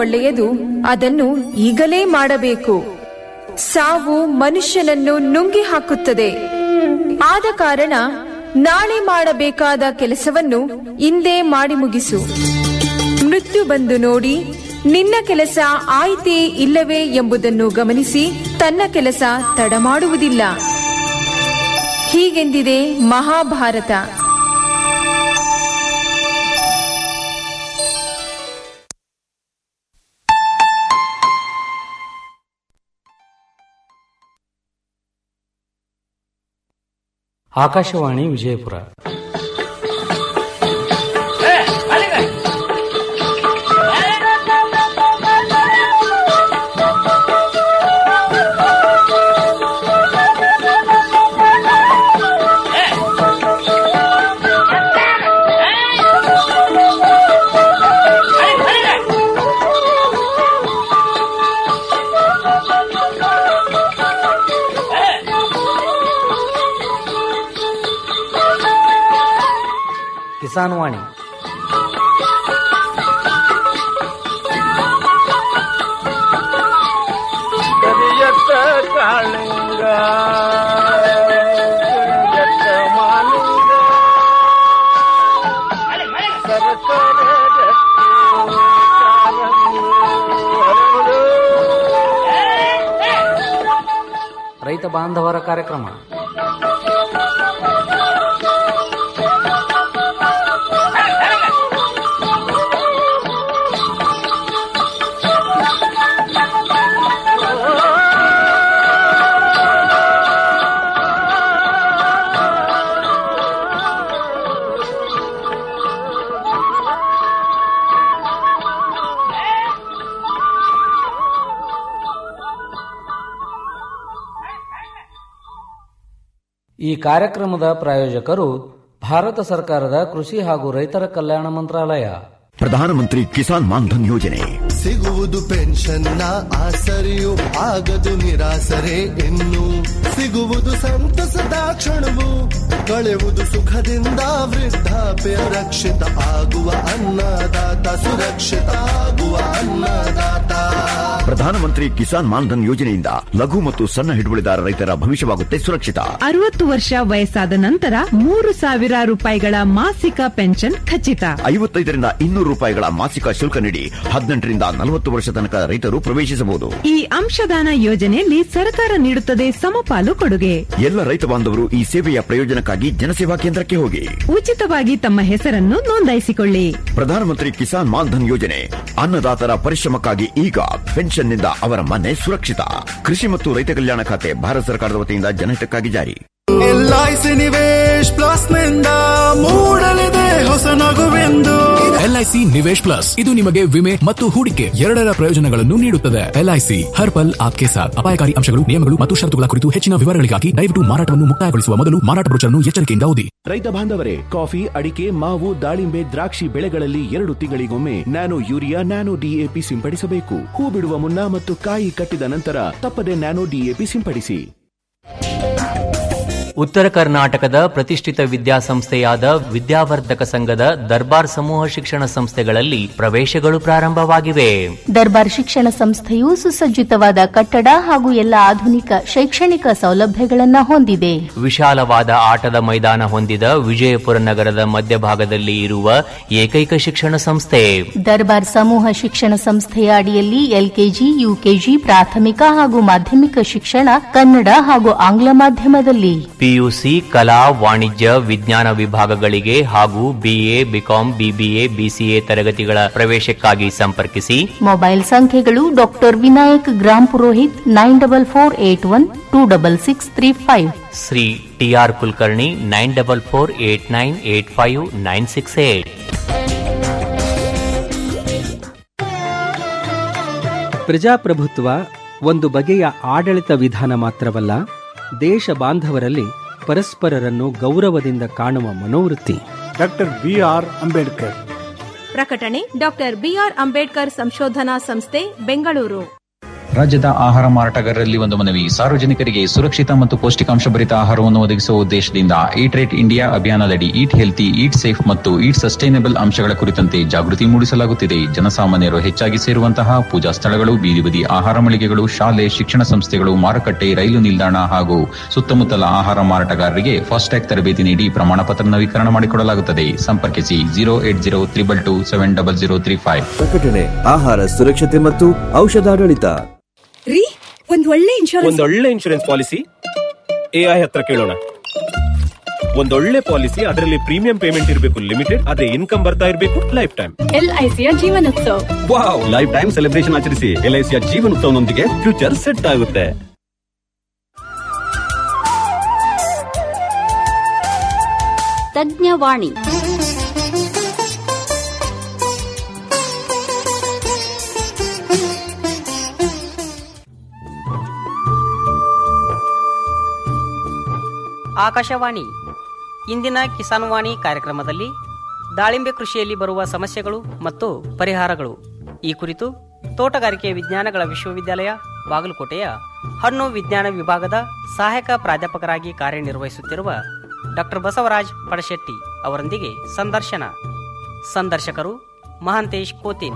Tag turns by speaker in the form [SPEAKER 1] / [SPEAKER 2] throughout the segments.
[SPEAKER 1] ಒಳ್ಳೆಯದು ಅದನ್ನು ಈಗಲೇ ಮಾಡಬೇಕು ಸಾವು ಮನುಷ್ಯನನ್ನು ನುಂಗಿ ಹಾಕುತ್ತದೆ ಆದ ಕಾರಣ ನಾಳೆ ಮಾಡಬೇಕಾದ ಕೆಲಸವನ್ನು ಇಂದೇ ಮಾಡಿ ಮುಗಿಸು ಮೃತ್ಯು ಬಂದು ನೋಡಿ ನಿನ್ನ ಕೆಲಸ ಆಯ್ತೇ ಇಲ್ಲವೇ ಎಂಬುದನ್ನು ಗಮನಿಸಿ ತನ್ನ ಕೆಲಸ ತಡ ಮಾಡುವುದಿಲ್ಲ ಹೀಗೆಂದಿದೆ ಮಹಾಭಾರತ
[SPEAKER 2] ಆಕಾಶವಾಣಿ ವಿಜಯಪುರ ಕಿಸಾನ್ ವಾಣಿ
[SPEAKER 3] ಕರಿಯತ್ತ ಕಾಳಿಂಗ ಕರಿಯತ್ತ ಮಾಲಿಂಗ ಸರಕಾರ
[SPEAKER 2] ರೈತ ಬಾಂಧವರ ಕಾರ್ಯಕ್ರಮ ಈ ಕಾರ್ಯಕ್ರಮದ ಪ್ರಾಯೋಜಕರು ಭಾರತ ಸರ್ಕಾರದ ಕೃಷಿ ಹಾಗೂ ರೈತರ ಕಲ್ಯಾಣ ಮಂತ್ರಾಲಯ
[SPEAKER 4] ಪ್ರಧಾನಮಂತ್ರಿ ಕಿಸಾನ್ ಮಾನ್ಧನ್ ಯೋಜನೆ
[SPEAKER 5] ಸಿಗುವುದು ಪೆನ್ಷನ್ನ ಆಸರೆಯು ಆಗದು ನಿರಾಸರೆ ಇನ್ನು ಸಿಗುವುದು ಸಂತಸದ ಕ್ಷಣವು ಕಳೆಯುವುದು ಸುಖದಿಂದ ವೃದ್ಧಾಪ್ಯ ರಕ್ಷಿತ ಆಗುವ ಅನ್ನದಾತ ಸುರಕ್ಷಿತ ಆಗುವ ಅನ್ನದಾತ
[SPEAKER 4] ಪ್ರಧಾನಮಂತ್ರಿ ಕಿಸಾನ್ ಮಾನ್ಧನ್ ಯೋಜನೆಯಿಂದ ಲಘು ಮತ್ತು ಸಣ್ಣ ಹಿಡುವಳಿದಾರ ರೈತರ ಭವಿಷ್ಯವಾಗುತ್ತೆ ಸುರಕ್ಷಿತ
[SPEAKER 6] ಅರವತ್ತು ವರ್ಷ ವಯಸ್ಸಾದ ನಂತರ ಮೂರು ಸಾವಿರ ರೂಪಾಯಿಗಳ ಮಾಸಿಕ ಪೆನ್ಷನ್ ಖಚಿತ
[SPEAKER 4] ಐವತ್ತೈದರಿಂದ ಇನ್ನೂರು ರೂಪಾಯಿಗಳ ಮಾಸಿಕ ಶುಲ್ಕ ನೀಡಿ ಹದಿನೆಂಟರಿಂದ ನಲವತ್ತು ವರ್ಷ ತನಕ ರೈತರು ಪ್ರವೇಶಿಸಬಹುದು
[SPEAKER 6] ಈ ಅಂಶದಾನ ಯೋಜನೆಯಲ್ಲಿ ಸರ್ಕಾರ ನೀಡುತ್ತದೆ ಸಮಪಾಲು ಕೊಡುಗೆ
[SPEAKER 4] ಎಲ್ಲ ರೈತ ಬಾಂಧವರು ಈ ಸೇವೆಯ ಪ್ರಯೋಜನಕ್ಕಾಗಿ ಜನಸೇವಾ ಕೇಂದ್ರಕ್ಕೆ ಹೋಗಿ
[SPEAKER 6] ಉಚಿತವಾಗಿ ತಮ್ಮ ಹೆಸರನ್ನು ನೋಂದಾಯಿಸಿಕೊಳ್ಳಿ
[SPEAKER 4] ಪ್ರಧಾನಮಂತ್ರಿ ಕಿಸಾನ್ ಮಾನ್ಧನ್ ಯೋಜನೆ ಅನ್ನದಾತರ ಪರಿಶ್ರಮಕ್ಕಾಗಿ ಈಗ ಪೆನ್ಷನ್ನಿಂದ ಅವರ ಮನೆ ಸುರಕ್ಷಿತ ಕೃಷಿ ಮತ್ತು ರೈತ ಕಲ್ಯಾಣ ಖಾತೆ ಭಾರತ ಸರ್ಕಾರದ ವತಿಯಿಂದ ಜನಹಿತಕ್ಕಾಗಿ ಜಾರಿ
[SPEAKER 5] ಎಲ್ಐಸಿ ನಿವೇಶ್ ಪ್ಲಸ್ ನಿಂದ ಮೂಡಲಿದೆ ಹೊಸ ನಗುವೆಂದು
[SPEAKER 7] ಎಲ್ಐಸಿ ನಿವೇಶ್ ಪ್ಲಸ್ ಇದು ನಿಮಗೆ ವಿಮೆ ಮತ್ತು ಹೂಡಿಕೆ ಎರಡರ ಪ್ರಯೋಜನಗಳನ್ನು ನೀಡುತ್ತದೆ ಎಲ್ಐಸಿ ಹರ್ ಪಲ್ ಆಪ್ಕೆ ಸಾಥ್ ಅಪಾಯಕಾರಿ ಅಂಶಗಳು ನಿಯಮಗಳು ಮತ್ತು ಷರತ್ತುಗಳ ಕುರಿತು ಹೆಚ್ಚಿನ ವಿವರಗಳಿಗಾಗಿ ದಯವಿಟ್ಟು ಮಾರಾಟವನ್ನು ಮುಕ್ತಾಯಗೊಳಿಸುವ ಮೊದಲು ಮಾರಾಟ ಬ್ರೋಚರ್ನ್ನು ಎಚ್ಚರಿಕೆಯಿಂದ ಓದಿ
[SPEAKER 8] ರೈತ ಬಾಂಧವರೇ ಕಾಫಿ ಅಡಿಕೆ ಮಾವು ದಾಳಿಂಬೆ ದ್ರಾಕ್ಷಿ ಬೆಳೆಗಳಲ್ಲಿ ಎರಡು ತಿಂಗಳಿಗೊಮ್ಮೆ ನ್ಯಾನೋ ಯೂರಿಯಾ ನ್ಯಾನೋ ಡಿಎಪಿ ಸಿಂಪಡಿಸಬೇಕು ಹೂ ಬಿಡುವ ಮುನ್ನ ಮತ್ತು ಕಾಯಿ ಕಟ್ಟಿದ ನಂತರ ತಪ್ಪದೆ ನ್ಯಾನೋ ಡಿಎಪಿ ಸಿಂಪಡಿಸಿ
[SPEAKER 9] ಉತ್ತರ ಕರ್ನಾಟಕದ ಪ್ರತಿಷ್ಠಿತ ವಿದ್ಯಾಸಂಸ್ಥೆಯಾದ ವಿದ್ಯಾವರ್ಧಕ ಸಂಘದ ದರ್ಬಾರ್ ಸಮೂಹ ಶಿಕ್ಷಣ ಸಂಸ್ಥೆಗಳಲ್ಲಿ ಪ್ರವೇಶಗಳು ಪ್ರಾರಂಭವಾಗಿವೆ
[SPEAKER 10] ದರ್ಬಾರ್ ಶಿಕ್ಷಣ ಸಂಸ್ಥೆಯು ಸುಸಜ್ಜಿತವಾದ ಕಟ್ಟಡ ಹಾಗೂ ಎಲ್ಲ ಆಧುನಿಕ ಶೈಕ್ಷಣಿಕ ಸೌಲಭ್ಯಗಳನ್ನ ಹೊಂದಿದೆ
[SPEAKER 9] ವಿಶಾಲವಾದ ಆಟದ ಮೈದಾನ ಹೊಂದಿದ ವಿಜಯಪುರ ನಗರದ ಮಧ್ಯಭಾಗದಲ್ಲಿ ಇರುವ ಏಕೈಕ ಶಿಕ್ಷಣ ಸಂಸ್ಥೆ
[SPEAKER 10] ದರ್ಬಾರ್ ಸಮೂಹ ಶಿಕ್ಷಣ ಸಂಸ್ಥೆಯ ಅಡಿಯಲ್ಲಿ ಎಲ್ಕೆಜಿ ಯುಕೆಜಿ ಪ್ರಾಥಮಿಕ ಹಾಗೂ ಮಾಧ್ಯಮಿಕ ಶಿಕ್ಷಣ ಕನ್ನಡ ಹಾಗೂ ಆಂಗ್ಲ ಮಾಧ್ಯಮದಲ್ಲಿ
[SPEAKER 9] ಪಿಯುಸಿ ಕಲಾ ವಾಣಿಜ್ಯ ವಿಜ್ಞಾನ ವಿಭಾಗಗಳಿಗೆ ಹಾಗೂ ಬಿಎ ಬಿಕಾಂ ಬಿಬಿಎ ಬಿಸಿಎ ತರಗತಿಗಳ ಪ್ರವೇಶಕ್ಕಾಗಿ ಸಂಪರ್ಕಿಸಿ
[SPEAKER 10] ಮೊಬೈಲ್ ಸಂಖ್ಯೆಗಳು doctor Vinayak Gram Purohit nine double four eight one two double six three five
[SPEAKER 9] Shri T R Kulkarni nine double four eight nine eight five nine six eight
[SPEAKER 11] ಪ್ರಜಾಪ್ರಭುತ್ವ ಒಂದು ಬಗೆಯ ಆಡಳಿತ ವಿಧಾನ ಮಾತ್ರವಲ್ಲ ದೇಶ ಬಾಂಧವರಲ್ಲಿ ಪರಸ್ಪರರನ್ನು ಗೌರವದಿಂದ ಕಾಣುವ ಮನೋವೃತ್ತಿ
[SPEAKER 12] ಡಾಕ್ಟರ್ ಬಿ ಆರ್ ಅಂಬೇಡ್ಕರ್
[SPEAKER 13] ಪ್ರಕಟಣೆ ಡಾಕ್ಟರ್ ಬಿಆರ್ ಅಂಬೇಡ್ಕರ್ ಸಂಶೋಧನಾ ಸಂಸ್ಥೆ ಬೆಂಗಳೂರು ರಾಜ್ಯದ ಆಹಾರ ಮಾರಾಟಗಾರರಲ್ಲಿ ಒಂದು ಮನವಿ ಸಾರ್ವಜನಿಕರಿಗೆ ಸುರಕ್ಷಿತ ಮತ್ತು ಪೌಷ್ಟಿಕಾಂಶ ಭರಿತ ಆಹಾರವನ್ನು ಒದಗಿಸುವ ಉದ್ದೇಶದಿಂದ ಈಟ್ ರೇಟ್ ಇಂಡಿಯಾ ಅಭಿಯಾನದಡಿ ಈಟ್ ಹೆಲ್ತಿ ಈಟ್ ಸೇಫ್ ಮತ್ತು ಈಟ್ ಸಸ್ಟೈನಬಲ್ ಅಂಶಗಳ ಕುರಿತಂತೆ ಜಾಗೃತಿ ಮೂಡಿಸಲಾಗುತ್ತಿದೆ ಜನಸಾಮಾನ್ಯರು ಹೆಚ್ಚಾಗಿ ಸೇರುವಂತಹ ಪೂಜಾ ಸ್ಥಳಗಳು ಬೀದಿ ಬದಿ ಆಹಾರ ಮಳಿಗೆಗಳು ಶಾಲೆ ಶಿಕ್ಷಣ ಸಂಸ್ಥೆಗಳು ಮಾರುಕಟ್ಟೆ ರೈಲು ನಿಲ್ದಾಣ ಹಾಗೂ ಸುತ್ತಮುತ್ತಲ ಆಹಾರ ಮಾರಾಟಗಾರರಿಗೆ ಫಾಸ್ಟ್ಯಾಗ್ ತರಬೇತಿ ನೀಡಿ ಪ್ರಮಾಣ ಪತ್ರ ನವೀಕರಣ ಮಾಡಿಕೊಡಲಾಗುತ್ತದೆ ಸಂಪರ್ಕಿಸಿ zero eight zero triple two seven double zero three five
[SPEAKER 14] ಪ್ರಕಟಣೆ ಆಹಾರ ಸುರಕ್ಷತೆ ಮತ್ತು ಔಷಧಾಡಳಿತ
[SPEAKER 15] ರೀ ಒಂದ್ ಒಳ್ಳೆ ಇನ್ಶೂರೆನ್ಸ್
[SPEAKER 16] ಒಂದೊಳ್ಳೆ ಇನ್ಶೂರೆನ್ಸ್ ಪಾಲಿಸಿ ಎಐ ಹತ್ರ ಕೇಳೋಣ ಒಂದೊಳ್ಳೆ ಪಾಲಿಸಿ ಅದರಲ್ಲಿ ಪ್ರೀಮಿಯಂ ಪೇಮೆಂಟ್ ಇರಬೇಕು ಲಿಮಿಟೆಡ್ ಅದೇ ಇನ್ಕಮ್ ಬರ್ತಾ ಇರಬೇಕು ಲೈಫ್ ಟೈಮ್
[SPEAKER 15] ಎಲ್ಐಸಿಯ ಜೀವನೋತ್ಸವ
[SPEAKER 16] ವಾವ್ ಲೈಫ್ ಟೈಮ್ ಸೆಲೆಬ್ರೇಷನ್ ಆಚರಿಸಿ ಎಲ್ಐಸಿಯ ಜೀವನೋತ್ಸವನೊಂದಿಗೆ ಫ್ಯೂಚರ್ ಸೆಟ್ ಆಗುತ್ತೆ
[SPEAKER 17] ತಜ್ಞವಾಣಿ
[SPEAKER 18] ಆಕಾಶವಾಣಿ ಇಂದಿನ ಕಿಸಾನ್ ವಾಣಿ ಕಾರ್ಯಕ್ರಮದಲ್ಲಿ ದಾಳಿಂಬೆ ಕೃಷಿಯಲ್ಲಿ ಬರುವ ಸಮಸ್ಯೆಗಳು ಮತ್ತು ಪರಿಹಾರಗಳು ಈ ಕುರಿತು ತೋಟಗಾರಿಕೆ ವಿಜ್ಞಾನಗಳ ವಿಶ್ವವಿದ್ಯಾಲಯ ಬಾಗಲಕೋಟೆಯ ಹಣ್ಣು ವಿಜ್ಞಾನ ವಿಭಾಗದ ಸಹಾಯಕ ಪ್ರಾಧ್ಯಾಪಕರಾಗಿ ಕಾರ್ಯನಿರ್ವಹಿಸುತ್ತಿರುವ ಡಾಕ್ಟರ್ ಬಸವರಾಜ್ ಪಡಶೆಟ್ಟಿ ಅವರೊಂದಿಗೆ ಸಂದರ್ಶನ ಸಂದರ್ಶಕರು ಮಹಾಂತೇಶ್ ಕೋತಿನ್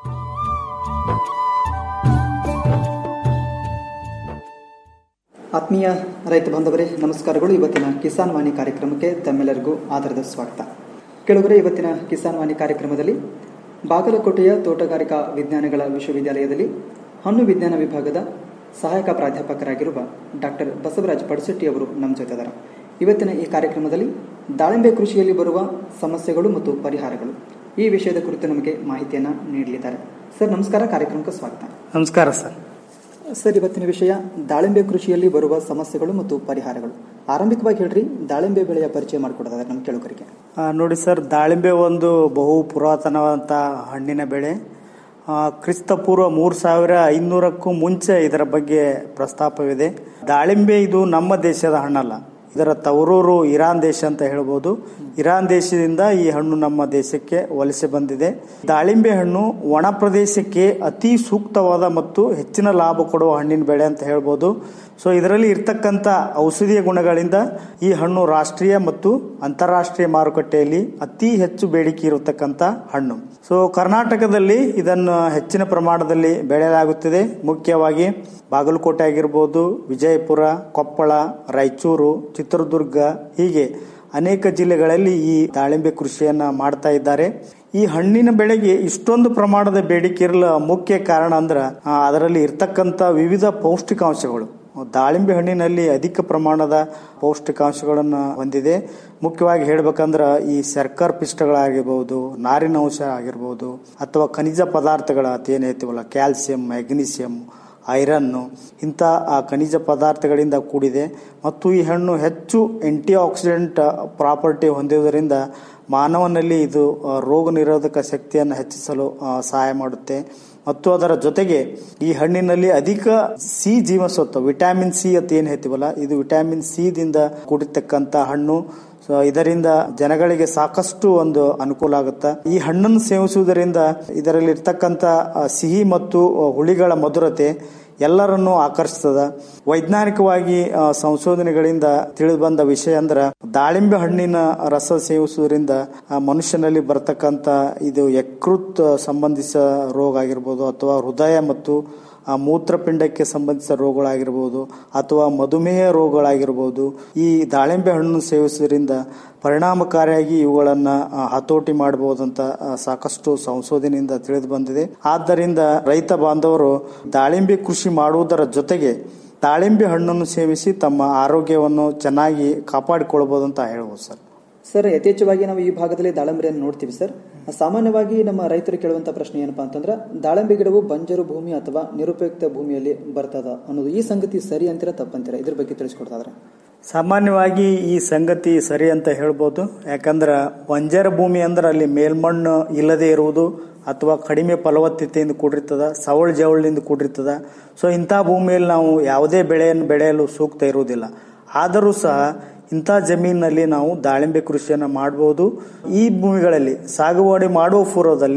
[SPEAKER 19] ಆತ್ಮೀಯ ರೈತ ಬಾಂಧವರೇ ನಮಸ್ಕಾರಗಳು ಇವತ್ತಿನ ಕಿಸಾನ್ ವಾಣಿ ಕಾರ್ಯಕ್ರಮಕ್ಕೆ ತಮ್ಮೆಲ್ಲರಿಗೂ ಆಧಾರದ ಸ್ವಾಗತ ಕೆಳಗರೆ ಇವತ್ತಿನ ಕಿಸಾನ್ ವಾಣಿ ಕಾರ್ಯಕ್ರಮದಲ್ಲಿ ಬಾಗಲಕೋಟೆಯ ತೋಟಗಾರಿಕಾ ವಿಜ್ಞಾನಗಳ ವಿಶ್ವವಿದ್ಯಾಲಯದಲ್ಲಿ ಹಣ್ಣು ವಿಜ್ಞಾನ ವಿಭಾಗದ ಸಹಾಯಕ ಪ್ರಾಧ್ಯಾಪಕರಾಗಿರುವ ಡಾಕ್ಟರ್ ಬಸವರಾಜ್ ಪಡಸೆಟ್ಟಿ ಅವರು ನಮ್ಮ ಜೊತೆ ಇದ್ದಾರೆ ಇವತ್ತಿನ ಈ ಕಾರ್ಯಕ್ರಮದಲ್ಲಿ ದಾಳಿಂಬೆ ಕೃಷಿಯಲ್ಲಿ ಬರುವ ಸಮಸ್ಯೆಗಳು ಮತ್ತು ಪರಿಹಾರಗಳು ಈ ವಿಷಯದ ಕುರಿತು ನಮಗೆ ಮಾಹಿತಿಯನ್ನು ನೀಡಲಿದ್ದಾರೆ ಸರ್ ನಮಸ್ಕಾರ ಕಾರ್ಯಕ್ರಮಕ್ಕೆ ಸ್ವಾಗತ
[SPEAKER 12] ನಮಸ್ಕಾರ ಸರ್
[SPEAKER 19] ಸರ್ ಇವತ್ತಿನ ವಿಷಯ ದಾಳಿಂಬೆ ಕೃಷಿಯಲ್ಲಿ ಬರುವ ಸಮಸ್ಯೆಗಳು ಮತ್ತು ಪರಿಹಾರಗಳು ಆರಂಭಿಕವಾಗಿ ಹೇಳ್ರಿ ದಾಳಿಂಬೆ ಬೆಳೆಯ ಪರಿಚಯ ಮಾಡಿಕೊಡೋದಾದ್ರೆ ನಮ್ಮ ಕೇಳುಗರಿಗೆ
[SPEAKER 12] ಆ, ನೋಡಿ ಸರ್ ದಾಳಿಂಬೆ ಒಂದು ಬಹು ಪುರಾತನವಾದಂಥ ಹಣ್ಣಿನ ಬೆಳೆ ಆ, ಕ್ರಿಸ್ತಪೂರ್ವ ಮೂರು ಸಾವಿರ ಐನೂರಕ್ಕೂ ಮುಂಚೆ ಇದರ ಬಗ್ಗೆ ಪ್ರಸ್ತಾಪವಿದೆ ದಾಳಿಂಬೆ ಇದು ನಮ್ಮ ದೇಶದ ಹಣ್ಣಲ್ಲ ಇದರ ತವರೂರು ಇರಾನ್ ದೇಶ ಅಂತ ಹೇಳ್ಬೋದು ಇರಾನ್ ದೇಶದಿಂದ ಈ ಹಣ್ಣು ನಮ್ಮ ದೇಶಕ್ಕೆ ವಲಸೆ ಬಂದಿದೆ ದಾಳಿಂಬೆ ಹಣ್ಣು ಒಣ ಪ್ರದೇಶಕ್ಕೆ ಅತಿ ಸೂಕ್ತವಾದ ಮತ್ತು ಹೆಚ್ಚಿನ ಲಾಭ ಕೊಡುವ ಹಣ್ಣಿನ ಬೆಳೆ ಅಂತ ಹೇಳ್ಬೋದು ಸೊ ಇದರಲ್ಲಿ ಇರ್ತಕ್ಕಂಥ ಔಷಧೀಯ ಗುಣಗಳಿಂದ ಈ ಹಣ್ಣು ರಾಷ್ಟ್ರೀಯ ಮತ್ತು ಅಂತಾರಾಷ್ಟ್ರೀಯ ಮಾರುಕಟ್ಟೆಯಲ್ಲಿ ಅತಿ ಹೆಚ್ಚು ಬೇಡಿಕೆ ಇರತಕ್ಕಂಥ ಹಣ್ಣು ಸೊ ಕರ್ನಾಟಕದಲ್ಲಿ ಇದನ್ನು ಹೆಚ್ಚಿನ ಪ್ರಮಾಣದಲ್ಲಿ ಬೆಳೆಯಲಾಗುತ್ತಿದೆ ಮುಖ್ಯವಾಗಿ ಬಾಗಲಕೋಟೆ ಆಗಿರ್ಬೋದು ವಿಜಯಪುರ ಕೊಪ್ಪಳ ರಾಯಚೂರು ಚಿತ್ರದುರ್ಗ ಹೀಗೆ ಅನೇಕ ಜಿಲ್ಲೆಗಳಲ್ಲಿ ಈ ದಾಳಿಂಬೆ ಕೃಷಿಯನ್ನ ಮಾಡ್ತಾ ಇದ್ದಾರೆ ಈ ಹಣ್ಣಿನ ಬೆಳೆಗೆ ಇಷ್ಟೊಂದು ಪ್ರಮಾಣದ ಬೇಡಿಕೆ ಇರಲು ಮುಖ್ಯ ಕಾರಣ ಅಂದ್ರ ಆ, ಅದರಲ್ಲಿ ಇರ್ತಕ್ಕಂಥ ವಿವಿಧ ಪೌಷ್ಟಿಕಾಂಶಗಳು ದಾಳಿಂಬೆ ಹಣ್ಣಿನಲ್ಲಿ ಅಧಿಕ ಪ್ರಮಾಣದ ಪೌಷ್ಟಿಕಾಂಶಗಳನ್ನು ಹೊಂದಿದೆ ಮುಖ್ಯವಾಗಿ ಹೇಳ್ಬೇಕಂದ್ರ ಈ ಶರ್ಕರ ಪಿಷ್ಟಗಳಾಗಿರ್ಬೋದು ನಾರಿನ ಅಂಶ ಆಗಿರ್ಬೋದು ಅಥವಾ ಖನಿಜ ಪದಾರ್ಥಗಳ ಅತೇನು ಹೇಳ್ತೀವಲ್ಲ ಕ್ಯಾಲ್ಸಿಯಂ ಮ್ಯಾಗ್ನೀಸಿಯಂ ಐರನ್ನು ಇಂಥ ಆ ಖನಿಜ ಪದಾರ್ಥಗಳಿಂದ ಕೂಡಿದೆ ಮತ್ತು ಈ ಹಣ್ಣು ಹೆಚ್ಚು ಆಂಟಿ ಆಕ್ಸಿಡೆಂಟ್ ಪ್ರಾಪರ್ಟಿ ಹೊಂದಿರುವುದರಿಂದ ಮಾನವನಲ್ಲಿ ಇದು ಆ, ರೋಗ ನಿರೋಧಕ ಶಕ್ತಿಯನ್ನು ಹೆಚ್ಚಿಸಲು ಆ, ಸಹಾಯ ಮಾಡುತ್ತೆ ಮತ್ತು ಅದರ ಜೊತೆಗೆ ಈ ಹಣ್ಣಿನಲ್ಲಿ ಅಧಿಕ ಸಿ ಜೀವಸತ್ವ ವಿಟಮಿನ್ ಸಿ ಅಂತ ಏನ್ ಹೇಳ್ತೀವಲ್ಲ ಇದು ವಿಟಮಿನ್ ಸಿ ದಿಂದ ಕೂಡಿರ್ತಕ್ಕಂಥ ಹಣ್ಣು ಸೊ ಇದರಿಂದ ಜನಗಳಿಗೆ ಸಾಕಷ್ಟು ಒಂದು ಅನುಕೂಲ ಆಗುತ್ತೆ ಈ ಹಣ್ಣನ್ನು ಸೇವಿಸುವುದರಿಂದ ಇದರಲ್ಲಿ ಇರ್ತಕ್ಕಂಥ ಆ, ಸಿಹಿ ಮತ್ತು ಆ, ಹುಳಿಗಳ ಮಧುರತೆ ಎಲ್ಲರನ್ನೂ ಆಕರ್ಷಿಸ್ತದ ವೈಜ್ಞಾನಿಕವಾಗಿ ಆ, ಸಂಶೋಧನೆಗಳಿಂದ ತಿಳಿದು ಬಂದ ವಿಷಯ ಅಂದ್ರ ದಾಳಿಂಬೆ ಹಣ್ಣಿನ ರಸ ಸೇವಿಸುವುದರಿಂದ ಆ, ಮನುಷ್ಯನಲ್ಲಿ ಬರ್ತಕ್ಕಂಥ ಇದು ಯಕೃತ್ ಸಂಬಂಧಿಸ ರೋಗ ಆಗಿರ್ಬೋದು ಅಥವಾ ಹೃದಯ ಮತ್ತು ಆ, ಮೂತ್ರಪಿಂಡಕ್ಕೆ ಸಂಬಂಧಿಸಿದ ರೋಗಗಳಾಗಿರ್ಬೋದು ಅಥವಾ ಮಧುಮೇಹ ರೋಗಗಳಾಗಿರ್ಬೋದು ಈ ದಾಳಿಂಬೆ ಹಣ್ಣು ಸೇವಿಸುವುದರಿಂದ ಪರಿಣಾಮಕಾರಿಯಾಗಿ ಇವುಗಳನ್ನ ಆ, ಹತೋಟಿ ಮಾಡಬಹುದಂತ ಆ, ಸಾಕಷ್ಟು ಸಂಶೋಧನೆಯಿಂದ ತಿಳಿದು ಬಂದಿದೆ ಆದ್ದರಿಂದ ರೈತ ಬಾಂಧವರು ದಾಳಿಂಬೆ ಕೃಷಿ ಮಾಡುವುದರ ಜೊತೆಗೆ ದಾಳಿಂಬೆ ಹಣ್ಣನ್ನು ಸೇವಿಸಿ ತಮ್ಮ ಆರೋಗ್ಯವನ್ನು ಚೆನ್ನಾಗಿ ಕಾಪಾಡಿಕೊಳ್ಬಹುದು ಅಂತ ಹೇಳ್ಬೋದು ಸರ್
[SPEAKER 19] ಸರ್ ಯಥೇಚ್ಛವಾಗಿ ನಾವು ಈ ಭಾಗದಲ್ಲಿ ದಾಳಿಂಬೆಯನ್ನು ನೋಡ್ತೀವಿ ಸರ್ ಸಾಮಾನ್ಯವಾಗಿ ನಮ್ಮ ರೈತರು ಕೇಳುವಂತ ಪ್ರಶ್ನೆ ಏನಪ್ಪಾ ಅಂತಂದ್ರೆ ದಾಳಿಂಬೆ ಗಿಡವು ಬಂಜರು ಭೂಮಿ ಅಥವಾ ನಿರುಪಯುಕ್ತ ಭೂಮಿಯಲ್ಲಿ ಬರ್ತದ ಅನ್ನೋದು ಈ ಸಂಗತಿ ಸರಿ ಅಂತೀರಾ ತಪ್ಪಂತೀರಾ ಇದ್ರ ಬಗ್ಗೆ ತಿಳಿಸ್ಕೊಡ್ತಾದ್ರೆ
[SPEAKER 12] ಸಾಮಾನ್ಯವಾಗಿ ಈ ಸಂಗತಿ ಸರಿ ಅಂತ ಹೇಳ್ಬೋದು ಯಾಕಂದ್ರೆ ಬಂಜರ ಭೂಮಿ ಅಂದ್ರೆ ಅಲ್ಲಿ ಮೇಲ್ಮಣ್ಣು ಇಲ್ಲದೆ ಇರುವುದು ಅಥವಾ ಕಡಿಮೆ ಫಲವತ್ತತೆಯಿಂದ ಕೂಡಿರ್ತದ ಸವಳ ಜವಳಿನಿಂದ ಕೂಡಿರ್ತದ ಸೊ ಇಂಥ ಭೂಮಿಯಲ್ಲಿ ನಾವು ಯಾವುದೇ ಬೆಳೆಯನ್ನು ಬೆಳೆಯಲು ಸೂಕ್ತ ಇರುವುದಿಲ್ಲ ಆದರೂ ಸಹ ಇಂಥ ಜಮೀನಿನಲ್ಲಿ ನಾವು ದಾಳಿಂಬೆ ಕೃಷಿಯನ್ನು ಮಾಡಬಹುದು ಈ ಭೂಮಿಗಳಲ್ಲಿ ಸಾಗುವಳಿ ಮಾಡುವ ಪೂರ್ವದಲ್ಲಿ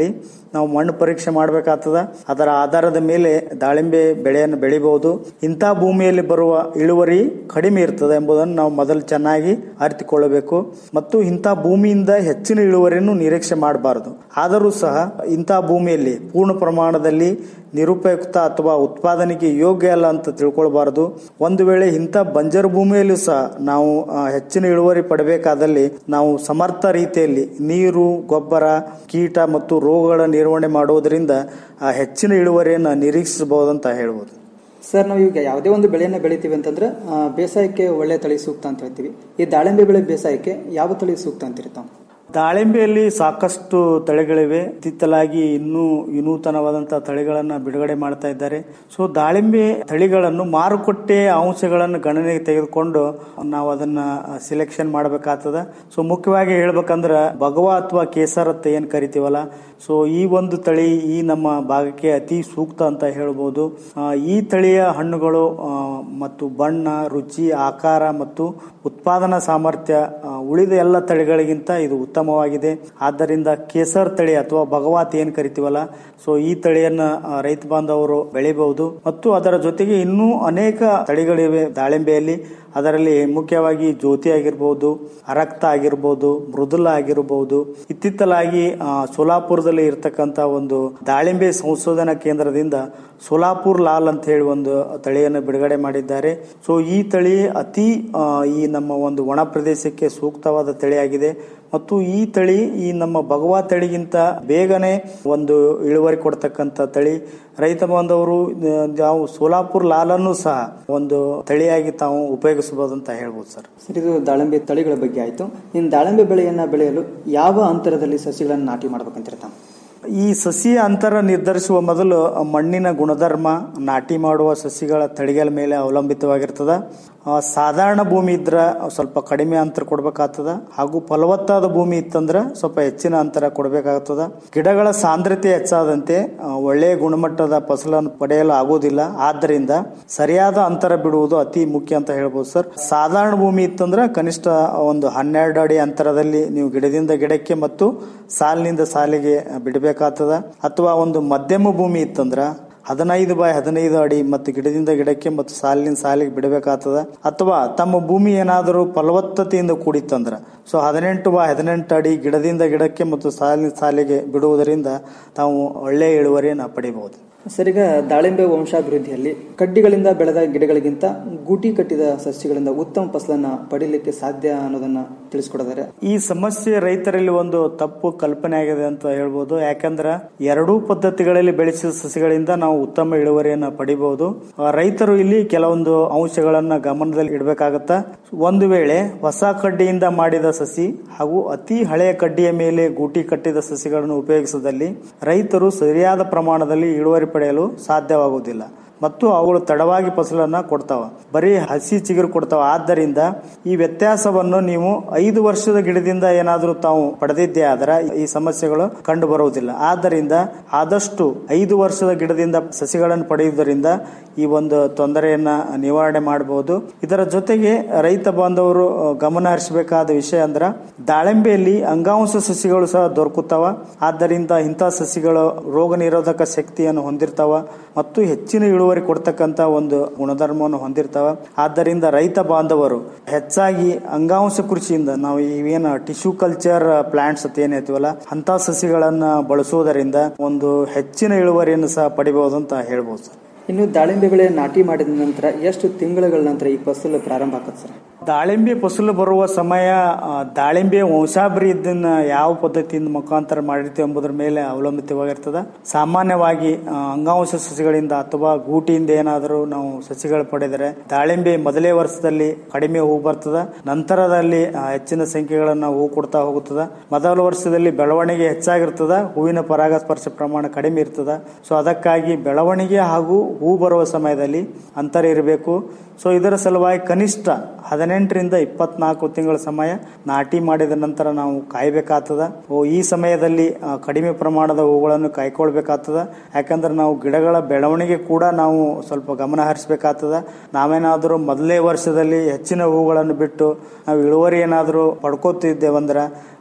[SPEAKER 12] ನಾವು ಮಣ್ಣು ಪರೀಕ್ಷೆ ಮಾಡಬೇಕಾಗ್ತದ ಅದರ ಆಧಾರದ ಮೇಲೆ ದಾಳಿಂಬೆ ಬೆಳೆಯನ್ನು ಬೆಳಿಬಹುದು ಇಂಥ ಭೂಮಿಯಲ್ಲಿ ಬರುವ ಇಳುವರಿ ಕಡಿಮೆ ಇರ್ತದೆ ಎಂಬುದನ್ನು ನಾವು ಮೊದಲು ಚೆನ್ನಾಗಿ ಅರಿತುಕೊಳ್ಳಬೇಕು ಮತ್ತು ಇಂಥ ಭೂಮಿಯಿಂದ ಹೆಚ್ಚಿನ ಇಳುವರಿಯನ್ನು ನಿರೀಕ್ಷೆ ಮಾಡಬಾರದು ಆದರೂ ಸಹ ಇಂಥ ಭೂಮಿಯಲ್ಲಿ ಪೂರ್ಣ ಪ್ರಮಾಣದಲ್ಲಿ ನಿರುಪಯುಕ್ತ ಅಥವಾ ಉತ್ಪಾದನೆಗೆ ಯೋಗ್ಯ ಅಲ್ಲ ಅಂತ ತಿಳ್ಕೊಳ್ಬಾರದು ಒಂದು ವೇಳೆ ಇಂಥ ಬಂಜರು ಭೂಮಿಯಲ್ಲೂ ಸಹ ನಾವು ಆ, ಹೆಚ್ಚಿನ ಇಳುವರಿ ಪಡಬೇಕಾದಲ್ಲಿ ನಾವು ಸಮರ್ಥ ರೀತಿಯಲ್ಲಿ ನೀರು ಗೊಬ್ಬರ ಕೀಟ ಮತ್ತು ರೋಗಗಳ ನಿರ್ವಹಣೆ ಮಾಡುವುದರಿಂದ ಆ ಹೆಚ್ಚಿನ ಇಳುವರಿಯನ್ನು ನಿರೀಕ್ಷಿಸಬಹುದು ಅಂತ ಹೇಳ್ಬೋದು
[SPEAKER 19] ಸರ್ ನಾವು ಈಗ ಯಾವುದೇ ಒಂದು ಬೆಳೆಯನ್ನು ಬೆಳಿತೀವಿ ಅಂತಂದ್ರೆ ಆ, ಬೇಸಾಯಕ್ಕೆ ಒಳ್ಳೆ ತಳಿ ಸೂಕ್ತ ಅಂತ ಹೇಳ್ತೀವಿ ಈ ದಾಳಿಂಬೆ ಬೆಳೆ ಬೇಸಾಯಕ್ಕೆ ಯಾವ ತಳಿ ಸೂಕ್ತ ಅಂತೀರಿ ತಾವು
[SPEAKER 12] ದಾಳಿಂಬೆಯಲ್ಲಿ ಸಾಕಷ್ಟು ತಳಿಗಳಿವೆ ಇತ್ತಿತ್ತಲಾಗಿ ಇನ್ನೂ ವಿನೂತನವಾದಂತಹ ತಳಿಗಳನ್ನ ಬಿಡುಗಡೆ ಮಾಡ್ತಾ ಇದ್ದಾರೆ ಸೊ ದಾಳಿಂಬೆ ತಳಿಗಳನ್ನು ಮಾರುಕಟ್ಟೆ ಅಂಶಗಳನ್ನು ಗಣನೆಗೆ ತೆಗೆದುಕೊಂಡು ನಾವು ಅದನ್ನ ಸಿಲೆಕ್ಷನ್ ಮಾಡಬೇಕಾಗ್ತದ ಸೊ ಮುಖ್ಯವಾಗಿ ಹೇಳ್ಬೇಕಂದ್ರ ಭಗವ ಅಥವಾ ಕೇಸರ್ ಅಂತ ಏನ್ ಕರಿತೀವಲ್ಲ ಸೊ ಈ ಒಂದು ತಳಿ ಈ ನಮ್ಮ ಭಾಗಕ್ಕೆ ಅತಿ ಸೂಕ್ತ ಅಂತ ಹೇಳ್ಬೋದು ಆ, ಈ ತಳಿಯ ಹಣ್ಣುಗಳು ಆ, ಮತ್ತು ಬಣ್ಣ ರುಚಿ ಆಕಾರ ಮತ್ತು ಉತ್ಪಾದನಾ ಸಾಮರ್ಥ್ಯ ಆ, ಉಳಿದ ಎಲ್ಲ ತಳಿಗಳಿಗಿಂತ ಇದು ಉತ್ತಮವಾಗಿದೆ ಆದ್ದರಿಂದ ಕೇಸರ್ ತಳಿ ಅಥವಾ ಭಗವಾತ್ ಏನ್ ಕರಿತೀವಲ್ಲ ಸೊ ಈ ತಳಿಯನ್ನ ಆ, ರೈತ ಬಾಂಧವರು ಬೆಳಿಬಹುದು ಮತ್ತು ಅದರ ಜೊತೆಗೆ ಇನ್ನೂ ಅನೇಕ ತಳಿಗಳಿವೆ ದಾಳಿಂಬೆಯಲ್ಲಿ ಅದರಲ್ಲಿ ಮುಖ್ಯವಾಗಿ ಜ್ಯೋತಿ ಆಗಿರ್ಬೋದು ಅರಕ್ತ ಆಗಿರ್ಬೋದು ಮೃದುಲ ಆಗಿರಬಹುದು ಇತ್ತಿತ್ತಲಾಗಿ ಆ, ಸೋಲಾಪುರದಲ್ಲಿ ಇರತಕ್ಕಂತ ಒಂದು ದಾಳಿಂಬೆ ಸಂಶೋಧನಾ ಕೇಂದ್ರದಿಂದ ಸೋಲಾಪುರ್ ಲಾಲ್ ಅಂತ ಹೇಳಿ ಒಂದು ತಳಿಯನ್ನು ಬಿಡುಗಡೆ ಮಾಡಿದ್ದಾರೆ ಸೊ ಈ ತಳಿ ಅತಿ ಆ, ಈ ನಮ್ಮ ಒಂದು ಒಣ ಪ್ರದೇಶಕ್ಕೆ ಸೂಕ್ತವಾದ ತಳಿಯಾಗಿದೆ ಮತ್ತು ಈ ತಳಿ ಈ ನಮ್ಮ ಭಗವಾ ತಳಿಗಿಂತ ಬೇಗನೆ ಒಂದು ಇಳುವರಿ ಕೊಡ್ತಕ್ಕಂಥ ತಳಿ ರೈತ ಬಾಂಧವರು ಆ, ನಾವು ಸೋಲಾಪುರ್ ಲಾಲನ್ನು ಸಹ ಒಂದು ತಳಿಯಾಗಿ ತಾವು ಉಪಯೋಗಿಸಬಹುದು ಅಂತ ಹೇಳ್ಬೋದು ಸರ್
[SPEAKER 19] ಸರ್ ಇದು ದಾಳಿಂಬೆ ತಳಿಗಳ ಬಗ್ಗೆ ಆಯ್ತು ಇನ್ನು ದಾಳಿಂಬೆ ಬೆಳೆಯನ್ನ ಬೆಳೆಯಲು ಯಾವ ಅಂತರದಲ್ಲಿ ಸಸಿಗಳನ್ನು ನಾಟಿ ಮಾಡ್ಬೇಕಂತೀರಿ ತಾವು
[SPEAKER 12] ಈ ಸಸಿ ಅಂತರ ನಿರ್ಧರಿಸುವ ಮೊದಲು ಮಣ್ಣಿನ ಗುಣಧರ್ಮ ನಾಟಿ ಮಾಡುವ ಸಸಿಗಳ ತಳಿಗಳ ಮೇಲೆ ಅವಲಂಬಿತವಾಗಿರ್ತದ ಆ, ಸಾಧಾರಣ ಭೂಮಿ ಇದ್ರ ಸ್ವಲ್ಪ ಕಡಿಮೆ ಅಂತರ ಕೊಡ್ಬೇಕಾಗ್ತದ ಹಾಗೂ ಫಲವತ್ತಾದ ಭೂಮಿ ಇತ್ತಂದ್ರ ಸ್ವಲ್ಪ ಹೆಚ್ಚಿನ ಅಂತರ ಕೊಡಬೇಕಾಗ್ತದ ಗಿಡಗಳ ಸಾಂದ್ರತೆ ಹೆಚ್ಚಾದಂತೆ ಆ, ಒಳ್ಳೆಯ ಗುಣಮಟ್ಟದ ಫಸಲನ್ನು ಪಡೆಯಲು ಆಗುವುದಿಲ್ಲ ಆದ್ದರಿಂದ ಸರಿಯಾದ ಅಂತರ ಬಿಡುವುದು ಅತಿ ಮುಖ್ಯ ಅಂತ ಹೇಳ್ಬೋದು ಸರ್ ಸಾಧಾರಣ ಭೂಮಿ ಇತ್ತಂದ್ರ ಕನಿಷ್ಠ ಒಂದು ಹನ್ನೆರಡು ಅಡಿ ಅಂತರದಲ್ಲಿ ನೀವು ಗಿಡದಿಂದ ಗಿಡಕ್ಕೆ ಮತ್ತು ಸಾಲಿನಿಂದ ಸಾಲಿಗೆ ಬಿಡಬೇಕಾಗ್ತದ ಅಥವಾ ಒಂದು ಮಧ್ಯಮ ಭೂಮಿ ಇತ್ತಂದ್ರ ಹದಿನೈದು ಬೈ ಹದಿನೈದು ಅಡಿ ಮತ್ತು ಗಿಡದಿಂದ ಗಿಡಕ್ಕೆ ಮತ್ತು ಸಾಲಿನ ಸಾಲಿಗೆ ಬಿಡಬೇಕಾಗ್ತದ ಅಥವಾ ತಮ್ಮ ಭೂಮಿ ಏನಾದರೂ ಫಲವತ್ತತೆಯಿಂದ ಕೂಡಿತ್ತಂದ್ರ ಸೊ ಹದಿನೆಂಟು ಬೈ ಹದಿನೆಂಟು ಅಡಿ ಗಿಡದಿಂದ ಗಿಡಕ್ಕೆ ಮತ್ತು ಸಾಲಿನ ಸಾಲಿಗೆ ಬಿಡುವುದರಿಂದ ತಾವು ಒಳ್ಳೆಯ ಇಳುವರಿಯನ್ನು ಪಡಿಬಹುದು
[SPEAKER 19] ಸರ್ ಈಗ ದಾಳಿಂಬೆ ವಂಶಾಭಿವೃದ್ಧಿಯಲ್ಲಿ ಕಡ್ಡಿಗಳಿಂದ ಬೆಳೆದ ಗಿಡಗಳಿಗಿಂತ ಗೂಟಿ ಕಟ್ಟಿದ ಸಸ್ಯಗಳಿಂದ ಉತ್ತಮ ಫಸಲನ್ನ ಪಡೀಲಿಕ್ಕೆ ಸಾಧ್ಯ ಅನ್ನೋದನ್ನ ತಿಳಿಸ್ಕೊಡಿದ್ದಾರೆ
[SPEAKER 12] ಈ ಸಮಸ್ಯೆ ರೈತರಲ್ಲಿ ಒಂದು ತಪ್ಪು ಕಲ್ಪನೆ ಆಗಿದೆ ಅಂತ ಹೇಳ್ಬೋದು ಯಾಕಂದ್ರ ಎರಡೂ ಪದ್ಧತಿಗಳಲ್ಲಿ ಬೆಳೆಸಿದ ಸಸಿಗಳಿಂದ ನಾವು ಉತ್ತಮ ಇಳುವರಿಯನ್ನ ಪಡಿಬಹುದು ಆ, ರೈತರು ಇಲ್ಲಿ ಕೆಲವೊಂದು ಅಂಶಗಳನ್ನ ಗಮನದಲ್ಲಿ ಇಡಬೇಕಾಗತ್ತ ಒಂದು ವೇಳೆ ಹೊಸ ಕಡ್ಡಿಯಿಂದ ಮಾಡಿದ ಸಸಿ ಹಾಗೂ ಅತಿ ಹಳೆಯ ಕಡ್ಡಿಯ ಮೇಲೆ ಗೂಟಿ ಕಟ್ಟಿದ ಸಸಿಗಳನ್ನು ಉಪಯೋಗಿಸಿದಲ್ಲಿ ರೈತರು ಸರಿಯಾದ ಪ್ರಮಾಣದಲ್ಲಿ ಇಳುವರಿ ಪಡೆಯಲು ಸಾಧ್ಯವಾಗುವುದಿಲ್ಲ ಮತ್ತು ಅವುಗಳು ತಡವಾಗಿ ಫಸಲನ್ನ ಕೊಡ್ತಾವ ಬರೀ ಹಸಿ ಚಿಗುರು ಕೊಡ್ತಾವ ಆದ್ದರಿಂದ ಈ ವ್ಯತ್ಯಾಸವನ್ನು ನೀವು ಐದು ವರ್ಷದ ಗಿಡದಿಂದ ಏನಾದರೂ ತಾವು ಪಡೆದಿದ್ದೇ ಆದ್ರೆ ಈ ಸಮಸ್ಯೆಗಳು ಕಂಡು ಬರುವುದಿಲ್ಲ ಆದ್ದರಿಂದ ಆದಷ್ಟು ಐದು ವರ್ಷದ ಗಿಡದಿಂದ ಸಸಿಗಳನ್ನು ಪಡೆಯುವುದರಿಂದ ಈ ಒಂದು ತೊಂದರೆಯನ್ನ ನಿವಾರಣೆ ಮಾಡಬಹುದು ಇದರ ಜೊತೆಗೆ ರೈತ ಬಾಂಧವರು ಅಹ್, ಗಮನ ಹರಿಸಬೇಕಾದ ವಿಷಯ ಅಂದ್ರ ದಾಳಿಂಬೆಯಲ್ಲಿ ಅಂಗಾಂಶ ಸಸಿಗಳು ಸಹ ದೊರಕುತ್ತವ ಆದ್ದರಿಂದ ಇಂಥ ಸಸಿಗಳು ರೋಗ ನಿರೋಧಕ ಶಕ್ತಿಯನ್ನು ಹೊಂದಿರ್ತಾವ ಮತ್ತು ಹೆಚ್ಚಿನ ಇಳುವರಿ ಕೊಡ್ತಕ್ಕಂತ ಒಂದು ಗುಣಧರ್ಮವನ್ನು ಹೊಂದಿರ್ತಾವ ಆದ್ದರಿಂದ ರೈತ ಬಾಂಧವರು ಹೆಚ್ಚಾಗಿ ಅಂಗಾಂಶ ಕೃಷಿಯಿಂದ ನಾವು ಇವೇನು ಟಿಶ್ಯೂ ಕಲ್ಚರ್ ಪ್ಲಾಂಟ್ಸ್ ಅಂತ ಏನ್ ಹೇಳ್ತೀವಲ್ಲ ಅಂತ ಸಸಿಗಳನ್ನ ಬಳಸುವುದರಿಂದ ಒಂದು ಹೆಚ್ಚಿನ ಇಳುವರಿಯನ್ನು ಸಹ ಪಡಿಬಹುದು ಅಂತ ಹೇಳ್ಬೋದು ಸರ್
[SPEAKER 19] ಇನ್ನು ದಾಳಿಂಬೆ ಬೆಳೆ ನಾಟಿ ಮಾಡಿದ ನಂತರ ಎಷ್ಟು ತಿಂಗಳುಗಳ ನಂತರ ಈ ಫಸಲು ಪ್ರಾರಂಭ ಆಗುತ್ತೆ ಸರ್
[SPEAKER 12] ದಾಳಿಂಬೆ ಫಸಲು ಬರುವ ಸಮಯ ಆ, ದಾಳಿಂಬೆ ವಂಶಾಭಿವೃದ್ಧಿಯನ್ನ ಯಾವ ಪದ್ಧತಿಯಿಂದ ಮುಖಾಂತರ ಮಾಡಿರ್ತೀವಿ ಎಂಬುದರ ಮೇಲೆ ಅವಲಂಬಿತವಾಗಿರ್ತದ ಸಾಮಾನ್ಯವಾಗಿ ಆ, ಅಂಗಾಂಶ ಸಸಿಗಳಿಂದ ಅಥವಾ ಗೂಟಿಯಿಂದ ಏನಾದರೂ ನಾವು ಸಸಿಗಳು ಪಡೆದರೆ ದಾಳಿಂಬೆ ಮೊದಲೇ ವರ್ಷದಲ್ಲಿ ಕಡಿಮೆ ಹೂ ಬರ್ತದ ನಂತರದಲ್ಲಿ ಆ, ಹೆಚ್ಚಿನ ಸಂಖ್ಯೆಗಳನ್ನ ಹೂ ಕೊಡ್ತಾ ಹೋಗುತ್ತದ ಮೊದಲ ವರ್ಷದಲ್ಲಿ ಬೆಳವಣಿಗೆ ಹೆಚ್ಚಾಗಿರ್ತದ ಹೂವಿನ ಪರಾಗಸ್ಪರ್ಶ ಪ್ರಮಾಣ ಕಡಿಮೆ ಇರ್ತದ ಸೊ ಅದಕ್ಕಾಗಿ ಬೆಳವಣಿಗೆ ಹಾಗೂ ಹೂ ಬರುವ ಸಮಯದಲ್ಲಿ ಅಂತರ ಇರಬೇಕು ಸೊ ಇದರ ಸಲುವಾಗಿ ಕನಿಷ್ಠ ಹದಿನೆಂಟರಿಂದ ಇಪ್ಪತ್ನಾಲ್ಕು ತಿಂಗಳ ಸಮಯ ನಾಟಿ ಮಾಡಿದ ನಂತರ ನಾವು ಕಾಯ್ಬೇಕಾಗ್ತದ ಓ ಈ ಸಮಯದಲ್ಲಿ ಆ, ಕಡಿಮೆ ಪ್ರಮಾಣದ ಹೂಗಳನ್ನು ಕಾಯ್ಕೊಳ್ಬೇಕಾಗ್ತದ ಯಾಕಂದ್ರೆ ನಾವು ಗಿಡಗಳ ಬೆಳವಣಿಗೆ ಕೂಡ ನಾವು ಸ್ವಲ್ಪ ಗಮನ ಹರಿಸಬೇಕಾಗ್ತದ ನಾವೇನಾದರೂ ಮೊದಲೇ ವರ್ಷದಲ್ಲಿ ಹೆಚ್ಚಿನ ಹೂಗಳನ್ನು ಬಿಟ್ಟು ನಾವು ಇಳುವರಿ ಏನಾದರೂ ಪಡ್ಕೋತಿದ್ದೇವಂದ್ರೆ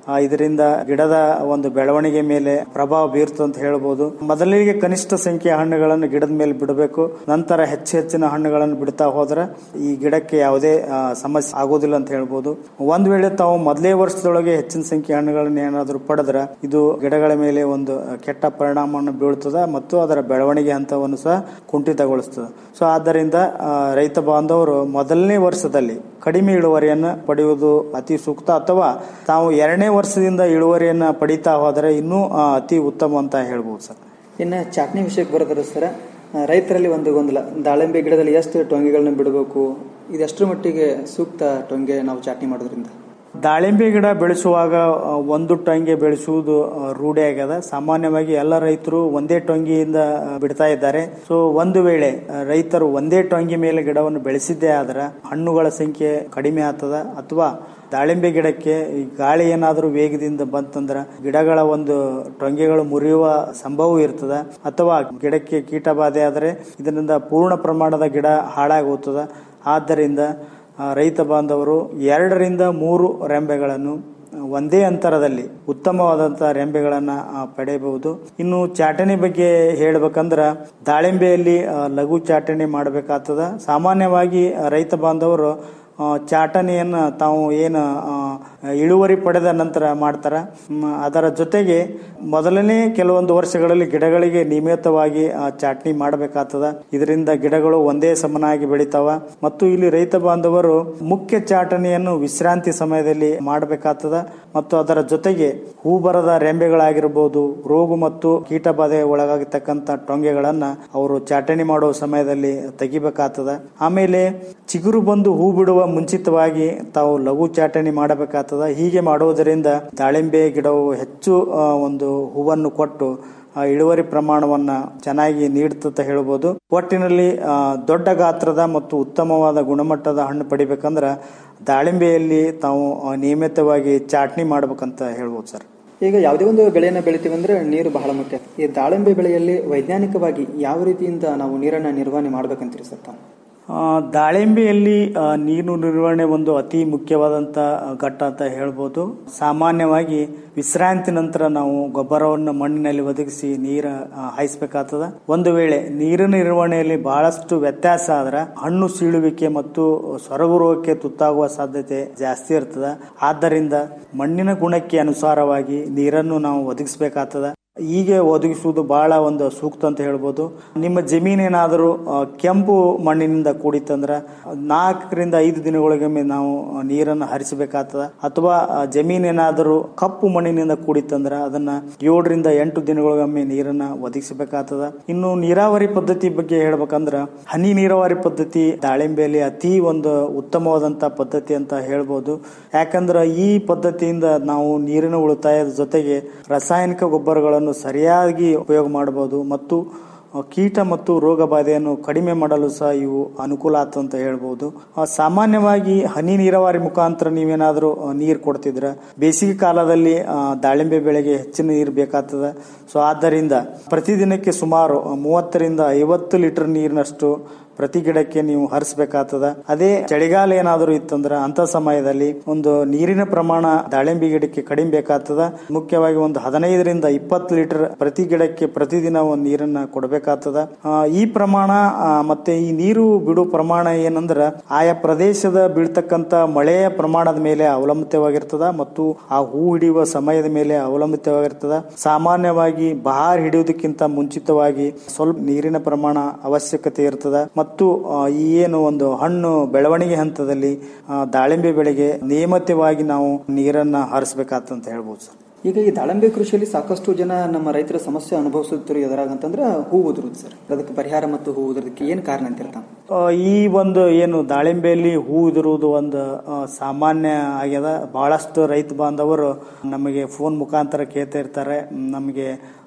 [SPEAKER 12] ಆ, ಇದರಿಂದ ಗಿಡದ ಒಂದು ಬೆಳವಣಿಗೆ ಮೇಲೆ ಪ್ರಭಾವ ಬೀರ್ತು ಅಂತ ಹೇಳ್ಬೋದು ಮೊದಲಿಗೆ ಕನಿಷ್ಠ ಸಂಖ್ಯೆಯ ಹಣ್ಣುಗಳನ್ನು ಗಿಡದ ಮೇಲೆ ಬಿಡಬೇಕು ನಂತರ ಹೆಚ್ಚು ಹೆಚ್ಚಿನ ಹಣ್ಣುಗಳನ್ನು ಬಿಡ್ತಾ ಹೋದ್ರೆ ಈ ಗಿಡಕ್ಕೆ ಯಾವುದೇ ಆ, ಸಮಸ್ಯೆ ಆಗೋದಿಲ್ಲ ಅಂತ ಹೇಳ್ಬೋದು ಒಂದ್ ವೇಳೆ ತಾವು ಮೊದಲೇ ವರ್ಷದೊಳಗೆ ಹೆಚ್ಚಿನ ಸಂಖ್ಯೆಯ ಹಣ್ಣುಗಳನ್ನು ಏನಾದರೂ ಪಡೆದ್ರೆ ಇದು ಗಿಡಗಳ ಮೇಲೆ ಒಂದು ಕೆಟ್ಟ ಪರಿಣಾಮವನ್ನು ಬೀಳ್ತದೆ ಮತ್ತು ಅದರ ಬೆಳವಣಿಗೆ ಹಂತವನ್ನು ಸಹ ಕುಂಠಿತಗೊಳಿಸ್ತದೆ ಸೊ ಆದ್ದರಿಂದ ಆ, ರೈತ ಬಾಂಧವರು ಮೊದಲನೇ ವರ್ಷದಲ್ಲಿ ಕಡಿಮೆ ಇಳುವರಿಯನ್ನು ಪಡೆಯುವುದು ಅತಿ ಸೂಕ್ತ ಅಥವಾ ತಾವು ಎರಡನೇ ವರ್ಷದಿಂದ ಇಳುವರಿಯನ್ನ ಪಡಿತಾ ಹೋದರೆ ಇನ್ನೂ ಆ, ಅತಿ ಉತ್ತಮ ಅಂತ ಹೇಳ್ಬೋದು ಸರ್
[SPEAKER 19] ಇನ್ನು ಚಾಟ್ನಿ ವಿಷಯಕ್ಕೆ ಬರೋದ್ರ ಸರ್ ಆ, ರೈತರಲ್ಲಿ ಒಂದು ಗೊಂದಲ ದಾಳಿಂಬೆ ಗಿಡದಲ್ಲಿ ಎಷ್ಟು ಟೊಂಗೆಗಳನ್ನ ಬಿಡಬೇಕು ಇದೆಷ್ಟರ ಮಟ್ಟಿಗೆ ಸೂಕ್ತ ಟೊಂಗೆ ನಾವು ಚಾಟ್ನಿ ಮಾಡೋದ್ರಿಂದ
[SPEAKER 12] ದಾಳಿಂಬೆ ಗಿಡ ಬೆಳೆಸುವಾಗ ಆ, ಒಂದು ಟೊಂಗೆ ಬೆಳೆಸುವುದು ಆ, ರೂಢಿ ಆಗ್ಯದ ಸಾಮಾನ್ಯವಾಗಿ ಎಲ್ಲ ರೈತರು ಒಂದೇ ಟೊಂಗಿಯಿಂದ ಆ, ಬಿಡ್ತಾ ಇದ್ದಾರೆ ಸೊ ಒಂದು ವೇಳೆ ಆ, ರೈತರು ಒಂದೇ ಟೊಂಗಿ ಮೇಲೆ ಗಿಡವನ್ನು ಬೆಳೆಸಿದ್ದೇ ಆದ್ರೆ ಹಣ್ಣುಗಳ ಸಂಖ್ಯೆ ಕಡಿಮೆ ಆಗ್ತದ ಅಥವಾ ದಾಳಿಂಬೆ ಗಿಡಕ್ಕೆ ಈ ಗಾಳಿ ಏನಾದರೂ ವೇಗದಿಂದ ಬಂತಂದ್ರ ಗಿಡಗಳ ಒಂದು ಟೊಂಗೆಗಳು ಮುರಿಯುವ ಸಂಭವ ಇರ್ತದ ಅಥವಾ ಗಿಡಕ್ಕೆ ಕೀಟ ಬಾಧೆ ಆದರೆ ಇದರಿಂದ ಪೂರ್ಣ ಪ್ರಮಾಣದ ಗಿಡ ಹಾಳಾಗಿ ಹೋಗ್ತದ ಆದ್ದರಿಂದ ಆ, ರೈತ ಬಾಂಧವರು ಎರಡರಿಂದ ಮೂರು ರೆಂಬೆಗಳನ್ನು ಒಂದೇ ಅಂತರದಲ್ಲಿ ಉತ್ತಮವಾದಂತಹ ರೆಂಬೆಗಳನ್ನ ಆ, ಪಡೆಯಬಹುದು ಇನ್ನು ಚಾಟಣಿ ಬಗ್ಗೆ ಹೇಳ್ಬೇಕಂದ್ರ ದಾಳಿಂಬೆಯಲ್ಲಿ ಆ, ಲಘು ಚಾಟಣಿ ಮಾಡಬೇಕಾಗ್ತದ ಸಾಮಾನ್ಯವಾಗಿ ಆ, ರೈತ ಬಾಂಧವರು ಆ, ಚಾಟಣಿಯನ್ನ ತಾವು ಏನು ಆ, ಇಳುವರಿ ಪಡೆದ ನಂತರ ಮಾಡ್ತಾರ ಮ್, ಅದರ ಜೊತೆಗೆ ಮೊದಲನೇ ಕೆಲವೊಂದು ವರ್ಷಗಳಲ್ಲಿ ಗಿಡಗಳಿಗೆ ನಿಯಮಿತವಾಗಿ ಆ, ಚಾಟ್ನಿ ಮಾಡಬೇಕಾಗ್ತದ ಇದರಿಂದ ಗಿಡಗಳು ಒಂದೇ ಸಮನಾಗಿ ಬೆಳಿತಾವ ಮತ್ತು ಇಲ್ಲಿ ರೈತ ಬಾಂಧವರು ಮುಖ್ಯ ಚಾಟಣಿಯನ್ನು ವಿಶ್ರಾಂತಿ ಸಮಯದಲ್ಲಿ ಮಾಡಬೇಕಾಗ್ತದ ಮತ್ತು ಅದರ ಜೊತೆಗೆ ಹೂ ಬರದ ರೆಂಬೆಗಳಾಗಿರ್ಬೋದು ರೋಗ ಮತ್ತು ಕೀಟ ಬಾಧೆ ಒಳಗಾಗಿರ್ತಕ್ಕಂಥ ಟೊಂಗೆಗಳನ್ನ ಅವರು ಚಾಟಣಿ ಮಾಡುವ ಸಮಯದಲ್ಲಿ ತೆಗಿಬೇಕಾಗ್ತದ ಆಮೇಲೆ ಚಿಗುರು ಬಂದು ಹೂ ಬಿಡುವ ಮುಂಚಿತವಾಗಿ ತಾವು ಲಘು ಚಾಟಣಿ ಮಾಡಬೇಕಾಗ್ತದ ಹೀಗೆ ಮಾಡುವುದರಿಂದ ದಾಳಿಂಬೆ ಗಿಡವು ಹೆಚ್ಚು ಆ, ಒಂದು ಹೂವನ್ನು ಕೊಟ್ಟು ಆ, ಇಳುವರಿ ಪ್ರಮಾಣವನ್ನ ಚೆನ್ನಾಗಿ ನೀಡುತ್ತ ಹೇಳ್ಬೋದು ಒಟ್ಟಿನಲ್ಲಿ ಆ, ದೊಡ್ಡ ಗಾತ್ರದ ಮತ್ತು ಉತ್ತಮವಾದ ಗುಣಮಟ್ಟದ ಹಣ್ಣು ಪಡಿಬೇಕಂದ್ರ ದಾಳಿಂಬೆಯಲ್ಲಿ ತಾವು ಆ, ನಿಯಮಿತವಾಗಿ ಚಾಟ್ನಿ ಮಾಡ್ಬೇಕಂತ ಹೇಳ್ಬೋದು ಸರ್
[SPEAKER 19] ಈಗ ಯಾವುದೇ ಒಂದು ಬೆಳೆಯನ್ನು ಬೆಳಿತೀವಿ ಅಂದ್ರೆ ನೀರು ಬಹಳ ಮುಖ್ಯ ಈ ದಾಳಿಂಬೆ ಬೆಳೆಯಲ್ಲಿ ವೈಜ್ಞಾನಿಕವಾಗಿ ಯಾವ ರೀತಿಯಿಂದ ನಾವು ನೀರನ್ನ ನಿರ್ವಹಣೆ ಮಾಡ್ಬೇಕಂತೀರಿ ಸರ್ ತಾವು
[SPEAKER 12] ಆ, ದಾಳಿಂಬೆಯಲ್ಲಿ ಆ, ನೀರು ನಿರ್ವಹಣೆ ಒಂದು ಅತಿ ಮುಖ್ಯವಾದಂತ ಆ, ಘಟ್ಟ ಅಂತ ಹೇಳ್ಬೋದು ಸಾಮಾನ್ಯವಾಗಿ ವಿಶ್ರಾಂತಿ ನಂತರ ನಾವು ಗೊಬ್ಬರವನ್ನು ಮಣ್ಣಿನಲ್ಲಿ ಒದಗಿಸಿ ನೀರ ಆ, ಹಾಯಿಸ್ಬೇಕಾಗ್ತದ ಒಂದು ವೇಳೆ ನೀರಿನ ನಿರ್ವಹಣೆಯಲ್ಲಿ ಬಹಳಷ್ಟು ವ್ಯತ್ಯಾಸ ಆದ್ರೆ ಹಣ್ಣು ಸೀಳುವಿಕೆ ಮತ್ತು ಸೊರಗು ರೋಗಕ್ಕೆ ತುತ್ತಾಗುವ ಸಾಧ್ಯತೆ ಜಾಸ್ತಿ ಇರ್ತದ ಆದ್ದರಿಂದ ಮಣ್ಣಿನ ಗುಣಕ್ಕೆ ಅನುಸಾರವಾಗಿ ನೀರನ್ನು ನಾವು ಒದಗಿಸಬೇಕಾಗ್ತದ ಹೀಗೆ ಒದಗಿಸುವುದು ಬಹಳ ಒಂದು ಸೂಕ್ತ ಅಂತ ಹೇಳ್ಬೋದು ನಿಮ್ಮ ಜಮೀನೇನಾದರೂ ಆ, ಕೆಂಪು ಮಣ್ಣಿನಿಂದ ಕೂಡಿತ್ತಂದ್ರ ನಾಲ್ಕರಿಂದ ಐದು ದಿನಗಳಿಗೊಮ್ಮೆ ನಾವು ಆ, ನೀರನ್ನು ಹರಿಸಬೇಕಾಗ್ತದ ಅಥವಾ ಆ, ಜಮೀನೇನಾದರೂ ಕಪ್ಪು ಮಣ್ಣಿನಿಂದ ಕೂಡಿತ್ತಂದ್ರ ಅದನ್ನ ಏಳರಿಂದ ಎಂಟು ದಿನಗಳಿಗೊಮ್ಮೆ ನೀರನ್ನ ಒದಗಿಸಬೇಕಾಗ್ತದ ಇನ್ನು ನೀರಾವರಿ ಪದ್ಧತಿ ಬಗ್ಗೆ ಹೇಳ್ಬೇಕಂದ್ರ ಹನಿ ನೀರಾವರಿ ಪದ್ಧತಿ ದಾಳಿಂಬೆಯಲ್ಲಿ ಅತಿ ಒಂದು ಉತ್ತಮವಾದಂತ ಪದ್ಧತಿ ಅಂತ ಹೇಳ್ಬೋದು ಯಾಕಂದ್ರ ಈ ಪದ್ಧತಿಯಿಂದ ನಾವು ನೀರಿನ ಉಳಿತಾಯದ ಜೊತೆಗೆ ರಾಸಾಯನಿಕ ಗೊಬ್ಬರಗಳನ್ನು ಸರಿಯಾಗಿ ಉಪಯೋಗ ಮಾಡಬಹುದು ಮತ್ತು ಆ, ಕೀಟ ಮತ್ತು ರೋಗ ಬಾಧೆಯನ್ನು ಕಡಿಮೆ ಮಾಡಲು ಸಹ ಇವು ಅನುಕೂಲ ಆಯ್ತು ಅಂತ ಹೇಳ್ಬೋದು ಆ, ಸಾಮಾನ್ಯವಾಗಿ ಹನಿ ನೀರಾವರಿ ಮುಖಾಂತರ ನೀವೇನಾದರೂ ನೀರು ಕೊಡ್ತಿದ್ರ ಬೇಸಿಗೆ ಕಾಲದಲ್ಲಿ ಆ, ದಾಳಿಂಬೆ ಬೆಳೆಗೆ ಹೆಚ್ಚಿನ ನೀರು ಬೇಕಾಗ್ತದ ಸೊ ಆದ್ದರಿಂದ ಪ್ರತಿದಿನಕ್ಕೆ ಸುಮಾರು ಮೂವತ್ತರಿಂದ ಐವತ್ತು ಲೀಟರ್ ನೀರಿನಷ್ಟು ಪ್ರತಿ ಗಿಡಕ್ಕೆ ನೀವು ಹರಿಸಬೇಕಾಗ್ತದ ಅದೇ ಚಳಿಗಾಲ ಏನಾದರೂ ಇತ್ತಂದ್ರ ಅಂತ ಸಮಯದಲ್ಲಿ ಒಂದು ನೀರಿನ ಪ್ರಮಾಣ ದಾಳಿಂಬೆ ಗಿಡಕ್ಕೆ ಕಡಿಮೆ ಬೇಕಾಗ್ತದ ಮುಖ್ಯವಾಗಿ ಒಂದು ಹದಿನೈದರಿಂದ ಇಪ್ಪತ್ತು ಲೀಟರ್ ಪ್ರತಿ ಗಿಡಕ್ಕೆ ಪ್ರತಿದಿನ ಒಂದು ನೀರನ್ನ ಕೊಡಬೇಕಾಗ್ತದ ಆ, ಈ ಪ್ರಮಾಣ ಆ, ಮತ್ತೆ ಈ ನೀರು ಬಿಡೋ ಪ್ರಮಾಣ ಏನಂದ್ರ ಆಯಾ ಪ್ರದೇಶದ ಬೀಳ್ತಕ್ಕಂತ ಮಳೆಯ ಪ್ರಮಾಣದ ಮೇಲೆ ಅವಲಂಬಿತವಾಗಿರ್ತದ ಮತ್ತು ಆ ಹೂ ಹಿಡಿಯುವ ಸಮಯದ ಮೇಲೆ ಅವಲಂಬಿತವಾಗಿರ್ತದ ಸಾಮಾನ್ಯವಾಗಿ ಬಹಾರ್ ಹಿಡಿಯುವುದಕ್ಕಿಂತ ಮುಂಚಿತವಾಗಿ ಸ್ವಲ್ಪ ನೀರಿನ ಪ್ರಮಾಣ ಅವಶ್ಯಕತೆ ಇರ್ತದ ಮತ್ತು ಆ, ಈ ಏನು ಒಂದು ಹಣ್ಣು ಬೆಳವಣಿಗೆ ಹಂತದಲ್ಲಿ ಆ, ದಾಳಿಂಬೆ ಬೆಳೆಗೆ ನಿಯಮಿತವಾಗಿ ನಾವು ನೀರನ್ನ ಹರಿಸಬೇಕಾಗ್ತಂತ ಹೇಳ್ಬೋದು ಸರ್
[SPEAKER 19] ಈಗ ಈ ದಾಳಿಂಬೆ ಕೃಷಿಯಲ್ಲಿ ಸಾಕಷ್ಟು ಜನ ನಮ್ಮ ರೈತರ ಸಮಸ್ಯೆ ಅನುಭವಿಸುತ್ತಿರೋ ಎದುರಾಗಂತಂದ್ರೆ ಹೂ ಉದುರುದು ಸರ್ ಅದಕ್ಕೆ ಪರಿಹಾರ ಮತ್ತು ಹೂ ಉದುರೋದಕ್ಕೆ ಏನ್ ಕಾರಣ ಅಂತ ಹೇಳ್ತಾನೆ
[SPEAKER 12] ಆ, ಈ ಒಂದು ಏನು ದಾಳಿಂಬೆಯಲ್ಲಿ ಹೂ ಉದುರುವುದು ಒಂದು ಆ, ಸಾಮಾನ್ಯ ಆಗ್ಯದ ಬಹಳಷ್ಟು ರೈತ ಬಾಂಧವರು ನಮಗೆ ಫೋನ್ ಮುಖಾಂತರ ಕೇಳ್ತಾ ಇರ್ತಾರೆ ಮ್, ನಮಗೆ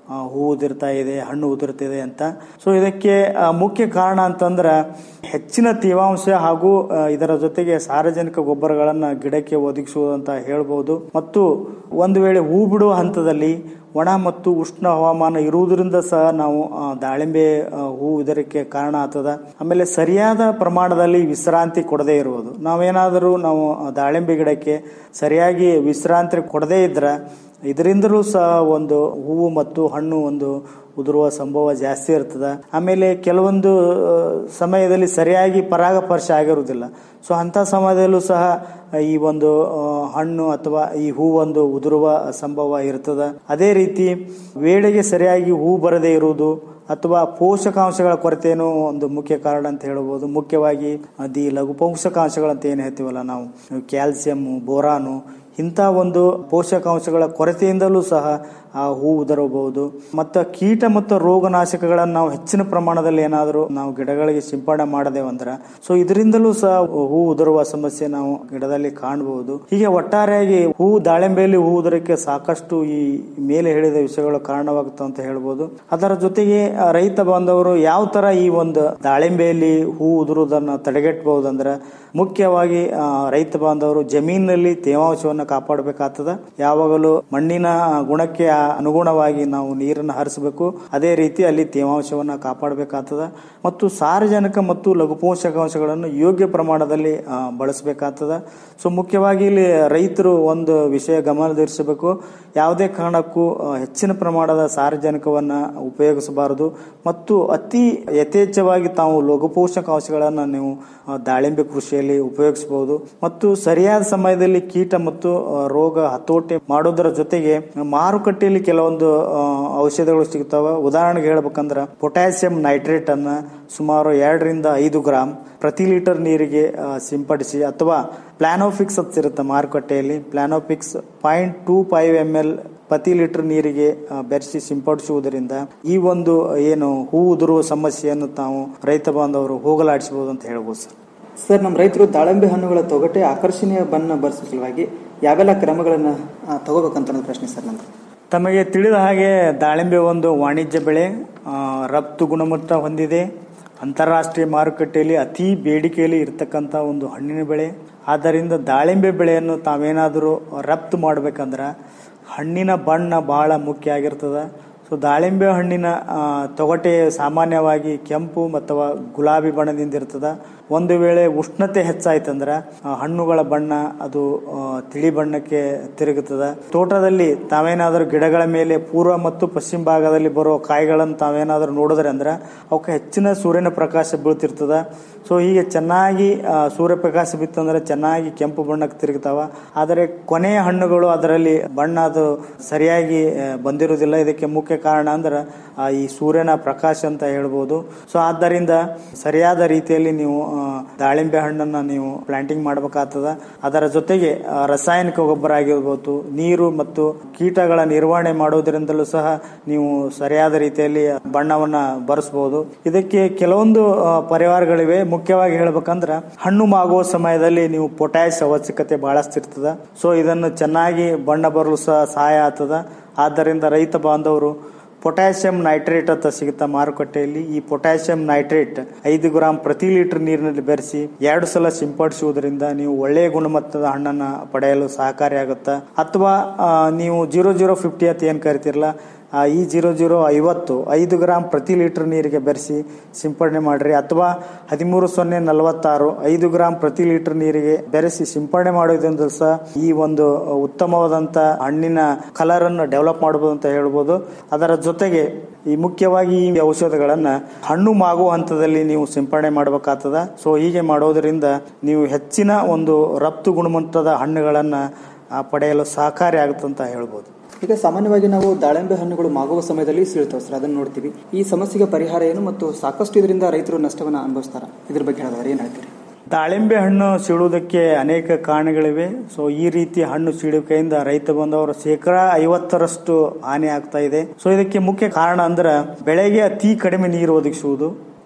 [SPEAKER 12] ಆ, ಹೂ ಉದುರ್ತಾ ಇದೆ ಹಣ್ಣು ಉದುರ್ತಿದೆ ಅಂತ ಸೊ ಇದಕ್ಕೆ ಆ, ಮುಖ್ಯ ಕಾರಣ ಅಂತಂದ್ರೆ ಹೆಚ್ಚಿನ ತೇವಾಂಶ ಹಾಗೂ ಆ, ಇದರ ಜೊತೆಗೆ ಸಾರ್ವಜನಿಕ ಗೊಬ್ಬರಗಳನ್ನ ಗಿಡಕ್ಕೆ ಒದಗಿಸುವುದು ಅಂತ ಹೇಳ್ಬೋದು ಮತ್ತು ಒಂದು ವೇಳೆ ಹೂ ಬಿಡುವ ಹಂತದಲ್ಲಿ ಒಣ ಮತ್ತು ಉಷ್ಣ ಹವಾಮಾನ ಇರುವುದರಿಂದ ಸಹ ನಾವು ಆ, ದಾಳಿಂಬೆ ಆ, ಹೂ ಇದಕ್ಕೆ ಕಾರಣ ಆಗ್ತದ ಆಮೇಲೆ ಸರಿಯಾದ ಪ್ರಮಾಣದಲ್ಲಿ ವಿಶ್ರಾಂತಿ ಕೊಡದೇ ಇರುವುದು ನಾವೇನಾದರೂ ನಾವು ಆ, ದಾಳಿಂಬೆ ಗಿಡಕ್ಕೆ ಸರಿಯಾಗಿ ವಿಶ್ರಾಂತಿ ಕೊಡದೇ ಇದ್ರೆ ಇದರಿಂದಲೂ ಸಹ ಒಂದು ಹೂವು ಮತ್ತು ಹಣ್ಣು ಒಂದು ಉದುರುವ ಸಂಭವ ಜಾಸ್ತಿ ಇರ್ತದೆ ಆಮೇಲೆ ಕೆಲವೊಂದು ಆ, ಸಮಯದಲ್ಲಿ ಸರಿಯಾಗಿ ಪರಾಗಸ್ಪರ್ಶ ಆಗಿರುವುದಿಲ್ಲ ಸೊ ಅಂಥ ಸಮಯದಲ್ಲೂ ಸಹ ಈ ಒಂದು ಆ, ಹಣ್ಣು ಅಥವಾ ಈ ಹೂ ಒಂದು ಉದುರುವ ಸಂಭವ ಇರ್ತದೆ ಅದೇ ರೀತಿ ವೇಳೆಗೆ ಸರಿಯಾಗಿ ಹೂ ಬರದೇ ಇರುವುದು ಅಥವಾ ಪೋಷಕಾಂಶಗಳ ಕೊರತೆನೂ ಒಂದು ಮುಖ್ಯ ಕಾರಣ ಅಂತ ಹೇಳ್ಬೋದು ಮುಖ್ಯವಾಗಿ ಅದಿ ಲಘು ಪೋಷಕಾಂಶಗಳಂತ ಏನು ಹೇಳ್ತೀವಲ್ಲ ನಾವು ಕ್ಯಾಲ್ಸಿಯಂ ಬೋರಾನು ಇಂಥ ಒಂದು ಪೋಷಕಾಂಶಗಳ ಕೊರತೆಯಿಂದಲೂ ಸಹ ಆ ಹೂ ಉದರಬಹುದು ಮತ್ತು ಕೀಟ ಮತ್ತು ರೋಗನಾಶಕಗಳನ್ನು ನಾವು ಹೆಚ್ಚಿನ ಪ್ರಮಾಣದಲ್ಲಿ ಏನಾದರೂ ನಾವು ಗಿಡಗಳಿಗೆ ಸಿಂಪಡಣೆ ಮಾಡದೇವಂದ್ರೆ ಸೊ ಇದರಿಂದಲೂ ಸಹ ಹೂ ಉದುರುವ ಸಮಸ್ಯೆ ನಾವು ಗಿಡದಲ್ಲಿ ಕಾಣಬಹುದು ಹೀಗೆ ಒಟ್ಟಾರೆಯಾಗಿ ಹೂ ದಾಳಿಂಬೆಯಲ್ಲಿ ಹೂ ಉದುರಕ್ಕೆ ಸಾಕಷ್ಟು ಈ ಮೇಲೆ ಹೇಳಿದ ವಿಷಯಗಳು ಕಾರಣವಾಗುತ್ತೆ ಅಂತ ಹೇಳ್ಬೋದು ಅದರ ಜೊತೆಗೆ ಆ, ರೈತ ಬಾಂಧವರು ಯಾವ ತರ ಈ ಒಂದು ದಾಳಿಂಬೆಯಲ್ಲಿ ಹೂ ಉದುರುವುದನ್ನು ತಡೆಗಟ್ಟಬಹುದಂದ್ರೆ ಮುಖ್ಯವಾಗಿ ಆ, ರೈತ ಬಾಂಧವರು ಜಮೀನಿನಲ್ಲಿ ತೇವಾಂಶವನ್ನು ಕಾಪಾಡಬೇಕಾಗ್ತದ ಯಾವಾಗಲೂ ಮಣ್ಣಿನ ಗುಣಕ್ಕೆ ಅನುಗುಣವಾಗಿ ನಾವು ನೀರನ್ನು ಹರಿಸಬೇಕು ಅದೇ ರೀತಿ ಅಲ್ಲಿ ತೇವಾಂಶವನ್ನು ಕಾಪಾಡಬೇಕಾಗ್ತದ ಮತ್ತು ಸಾರಜನಕ ಮತ್ತು ಲಘು ಪೋಷಕಾಂಶಗಳನ್ನು ಯೋಗ್ಯ ಪ್ರಮಾಣದಲ್ಲಿ ಆ, ಬಳಸಬೇಕಾಗ್ತದ ಸೊ ಮುಖ್ಯವಾಗಿ ಇಲ್ಲಿ ರೈತರು ಒಂದು ವಿಷಯ ಗಮನದಲ್ಲಿರಿಸಬೇಕು ಯಾವುದೇ ಕಾರಣಕ್ಕೂ ಆ, ಹೆಚ್ಚಿನ ಪ್ರಮಾಣದ ಸಾರಜನಕವನ್ನ ಉಪಯೋಗಿಸಬಾರದು ಮತ್ತು ಅತಿ ಯಥೇಚ್ಛವಾಗಿ ತಾವು ಲಘು ಪೋಷಕಾಂಶಗಳನ್ನು ನೀವು ಆ, ದಾಳಿಂಬೆ ಕೃಷಿಯಲ್ಲಿ ಉಪಯೋಗಿಸಬಹುದು ಮತ್ತು ಸರಿಯಾದ ಸಮಯದಲ್ಲಿ ಕೀಟ ಮತ್ತು ಆ, ರೋಗ ಹತೋಟಿ ಮಾಡೋದರ ಜೊತೆಗೆ ಮಾರುಕಟ್ಟೆಯಲ್ಲಿ ಕೆಲವೊಂದು ಆ, ಔಷಧಗಳು ಸಿಗ್ತಾವ ಉದಾಹರಣೆಗೆ ಹೇಳ್ಬೇಕಂದ್ರ ಪೊಟ್ಯಾಸಿಯಂ ನೈಟ್ರೇಟ್ ಅನ್ನ ಸುಮಾರು ಎರಡರಿಂದ ಐದು ಗ್ರಾಂ ಪ್ರತಿ ಲೀಟರ್ ನೀರಿಗೆ ಆ, ಸಿಂಪಡಿಸಿ ಅಥವಾ ಪ್ಲಾನೋಫಿಕ್ಸ್ ಅಂತ ಇರುತ್ತೆ ಮಾರುಕಟ್ಟೆಯಲ್ಲಿ Planofix point two five M L ಪ್ರತಿ ಲೀಟರ್ ನೀರಿಗೆ ಆ, ಬೆರೆಸಿ ಸಿಂಪಡಿಸುವುದರಿಂದ ಈ ಒಂದು ಏನು ಹೂ ಉದುರುವ ಸಮಸ್ಯೆಯನ್ನು ತಾವು ರೈತ ಬಾಂಧವರು ಹೋಗಲಾಡಿಸಬಹುದು ಅಂತ ಹೇಳ್ಬೋದು ಸರ್
[SPEAKER 19] ಸರ್ ನಮ್ಮ ರೈತರು ದಾಳಿಂಬೆ ಹಣ್ಣುಗಳ ತೊಗಟೆ ಆಕರ್ಷಣೀಯ ಬಣ್ಣ ಬರೆಸುವ ಸಲುವಾಗಿ ಯಾವೆಲ್ಲ ಕ್ರಮಗಳನ್ನು ತಗೋಬೇಕಂತ ಅನ್ನೋದು ಪ್ರಶ್ನೆ ಸರ್ ನಂದು
[SPEAKER 12] ತಮಗೆ ತಿಳಿದ ಹಾಗೆ ದಾಳಿಂಬೆ ಒಂದು ವಾಣಿಜ್ಯ ಬೆಳೆ ಆ, ರಫ್ತು ಗುಣಮಟ್ಟ ಹೊಂದಿದೆ ಅಂತಾರಾಷ್ಟ್ರೀಯ ಮಾರುಕಟ್ಟೆಯಲ್ಲಿ ಅತಿ ಬೇಡಿಕೆಯಲ್ಲಿ ಇರತಕ್ಕಂಥ ಒಂದು ಹಣ್ಣಿನ ಬೆಳೆ ಆದ್ದರಿಂದ ದಾಳಿಂಬೆ ಬೆಳೆಯನ್ನು ತಾವೇನಾದರೂ ರಫ್ತು ಮಾಡ್ಬೇಕಂದ್ರೆ ಹಣ್ಣಿನ ಬಣ್ಣ ಬಹಳ ಮುಖ್ಯ ಆಗಿರ್ತದೆ ಸೊ ದಾಳಿಂಬೆ ಹಣ್ಣಿನ ಆ, ತೊಗಟೆ ಸಾಮಾನ್ಯವಾಗಿ ಕೆಂಪು ಅಥವಾ ಗುಲಾಬಿ ಬಣ್ಣದಿಂದ ಇರ್ತದ ಒಂದು ವೇಳೆ ಉಷ್ಣತೆ ಹೆಚ್ಚಾಯ್ತಂದ್ರ ಆ, ಹಣ್ಣುಗಳ ಬಣ್ಣ ಅದು ಆ, ತಿಳಿ ಬಣ್ಣಕ್ಕೆ ತಿರುಗುತ್ತದ ತೋಟದಲ್ಲಿ ತಾವೇನಾದರೂ ಗಿಡಗಳ ಮೇಲೆ ಪೂರ್ವ ಮತ್ತು ಪಶ್ಚಿಮ ಭಾಗದಲ್ಲಿ ಬರುವ ಕಾಯಿಗಳನ್ನು ತಾವೇನಾದರೂ ನೋಡಿದ್ರೆ ಅಂದ್ರೆ ಅವಕ್ಕೆ ಹೆಚ್ಚಿನ ಸೂರ್ಯನ ಪ್ರಕಾಶ ಬೀಳ್ತಿರ್ತದ ಸೊ ಹೀಗೆ ಚೆನ್ನಾಗಿ ಆ, ಸೂರ್ಯಪ್ರಕಾಶ ಬಿತ್ತಂದ್ರೆ ಚೆನ್ನಾಗಿ ಕೆಂಪು ಬಣ್ಣಕ್ಕೆ ತಿರುಗ್ತಾವ ಆದರೆ ಕೊನೆಯ ಹಣ್ಣುಗಳು ಅದರಲ್ಲಿ ಬಣ್ಣ ಅದು ಸರಿಯಾಗಿ ಆ, ಬಂದಿರುವುದಿಲ್ಲ ಇದಕ್ಕೆ ಮುಖ್ಯ ಕಾರಣ ಅಂದ್ರೆ ಆ, ಈ ಸೂರ್ಯನ ಪ್ರಕಾಶ ಅಂತ ಹೇಳ್ಬೋದು ಸೊ ಆದ್ದರಿಂದ ಸರಿಯಾದ ರೀತಿಯಲ್ಲಿ ನೀವು ಆ, ದಾಳಿಂಬೆ ಹಣ್ಣನ್ನ ನೀವು ಪ್ಲಾಂಟಿಂಗ್ ಮಾಡಬೇಕಾಗ್ತದ ಅದರ ಜೊತೆಗೆ ಆ, ರಾಸಾಯನಿಕ ಗೊಬ್ಬರ ಆಗಿರ್ಬೋದು ನೀರು ಮತ್ತು ಕೀಟಗಳ ನಿರ್ವಹಣೆ ಮಾಡೋದ್ರಿಂದಲೂ ಸಹ ನೀವು ಸರಿಯಾದ ರೀತಿಯಲ್ಲಿ ಬಣ್ಣವನ್ನ ಬರೆಸಬಹುದು ಇದಕ್ಕೆ ಕೆಲವೊಂದು ಆ, ಪರಿವಾರಗಳಿವೆ ಮುಖ್ಯವಾಗಿ ಹೇಳ್ಬೇಕಂದ್ರ ಹಣ್ಣು ಮಾಗುವ ಸಮಯದಲ್ಲಿ ನೀವು ಪೊಟ್ಯಾಶ್ ಅವಶ್ಯಕತೆ ಬಹಳಷ್ಟು ಇರ್ತದ ಸೊ ಇದನ್ನು ಚೆನ್ನಾಗಿ ಬಣ್ಣ ಬರಲು ಸಹ ಸಹಾಯ ಆಗ್ತದ ಆದ್ದರಿಂದ ರೈತ ಬಾಂಧವರು ಪೊಟ್ಯಾಷಿಯಂ ನೈಟ್ರೇಟ್ ಅಂತ ಸಿಗುತ್ತಾ ಮಾರುಕಟ್ಟೆಯಲ್ಲಿ ಈ ಪೊಟ್ಯಾಷಿಯಂ ನೈಟ್ರೇಟ್ ಐದು ಗ್ರಾಂ ಪ್ರತಿ ಲೀಟರ್ ನೀರಿನಲ್ಲಿ ಬೆರೆಸಿ ಎರಡು ಸಲ ಸಿಂಪಡಿಸುವುದರಿಂದ ನೀವು ಒಳ್ಳೆಯ ಗುಣಮಟ್ಟದ ಹಣ್ಣನ್ನ ಪಡೆಯಲು ಸಹಕಾರಿಯಾಗುತ್ತೆ ಅಥವಾ ಆ, ನೀವು ಜೀರೋ ಜೀರೋ ಫಿಫ್ಟಿ ಅಂತ ಏನ್ ಕರಿತಿರಲ್ಲ ಆ, ಈ ಜೀರೋ ಜೀರೋ ಐವತ್ತು ಐದು ಗ್ರಾಂ ಪ್ರತಿ ಲೀಟರ್ ನೀರಿಗೆ ಬೆರೆಸಿ ಸಿಂಪಡಣೆ ಮಾಡ್ರಿ ಅಥವಾ ಹದಿಮೂರು ಸೊನ್ನೆ ನಲವತ್ತಾರು ಐದು ಗ್ರಾಂ ಪ್ರತಿ ಲೀಟರ್ ನೀರಿಗೆ ಬೆರೆಸಿ ಸಿಂಪಡಣೆ ಮಾಡೋದ್ರಿಂದ ಸಹ ಈ ಒಂದು ಉತ್ತಮವಾದಂತ ಹಣ್ಣಿನ ಕಲರ್ ಅನ್ನು ಡೆವಲಪ್ ಮಾಡಬಹುದು ಅಂತ ಹೇಳ್ಬೋದು ಅದರ ಜೊತೆಗೆ ಈ ಮುಖ್ಯವಾಗಿ ಈ ಔಷಧಗಳನ್ನ ಹಣ್ಣು ಮಾಗುವ ಹಂತದಲ್ಲಿ ನೀವು ಸಿಂಪಡಣೆ ಮಾಡಬೇಕಾಗ್ತದ ಸೊ ಹೀಗೆ ಮಾಡೋದ್ರಿಂದ ನೀವು ಹೆಚ್ಚಿನ ಒಂದು ರಫ್ತು ಗುಣಮಟ್ಟದ ಹಣ್ಣುಗಳನ್ನ ಆ, ಪಡೆಯಲು ಸಹಕಾರಿ ಆಗುತ್ತೆ ಅಂತ ಹೇಳ್ಬೋದು
[SPEAKER 19] ಈಗ ಸಾಮಾನ್ಯವಾಗಿ ನಾವು ದಾಳಿಂಬೆ ಹಣ್ಣುಗಳು ಮಾಗುವ ಸಮಯದಲ್ಲಿ ಸೀಳ್ತಾವೆ ಸರ್ ಅದನ್ನು ನೋಡ್ತೀವಿ ಈ ಸಮಸ್ಯೆಗೆ ಪರಿಹಾರ ಏನು ಮತ್ತು ಸಾಕಷ್ಟು ಇದರಿಂದ ರೈತರು ನಷ್ಟವನ್ನು ಅನುಭವಿಸ್ತಾರ ಇದ್ರ ಬಗ್ಗೆ ಹೇಳಿದವರು ಏನ್ ಹೇಳ್ತೀರಿ
[SPEAKER 12] ದಾಳಿಂಬೆ ಹಣ್ಣು ಸೀಳುವುದಕ್ಕೆ ಅನೇಕ ಕಾರಣಗಳಿವೆ ಸೊ ಈ ರೀತಿ ಹಣ್ಣು ಸೀಳುವಿಕೆಯಿಂದ ರೈತ ಬಂದವರು ಶೇಕಡ ಐವತ್ತರಷ್ಟು ಹಾನಿ ಆಗ್ತಾ ಇದೆ ಸೊ ಇದಕ್ಕೆ ಮುಖ್ಯ ಕಾರಣ ಅಂದ್ರೆ ಬೆಳೆಗೆ ಅತಿ ಕಡಿಮೆ ನೀರು ಒದಗಿಸುವುದು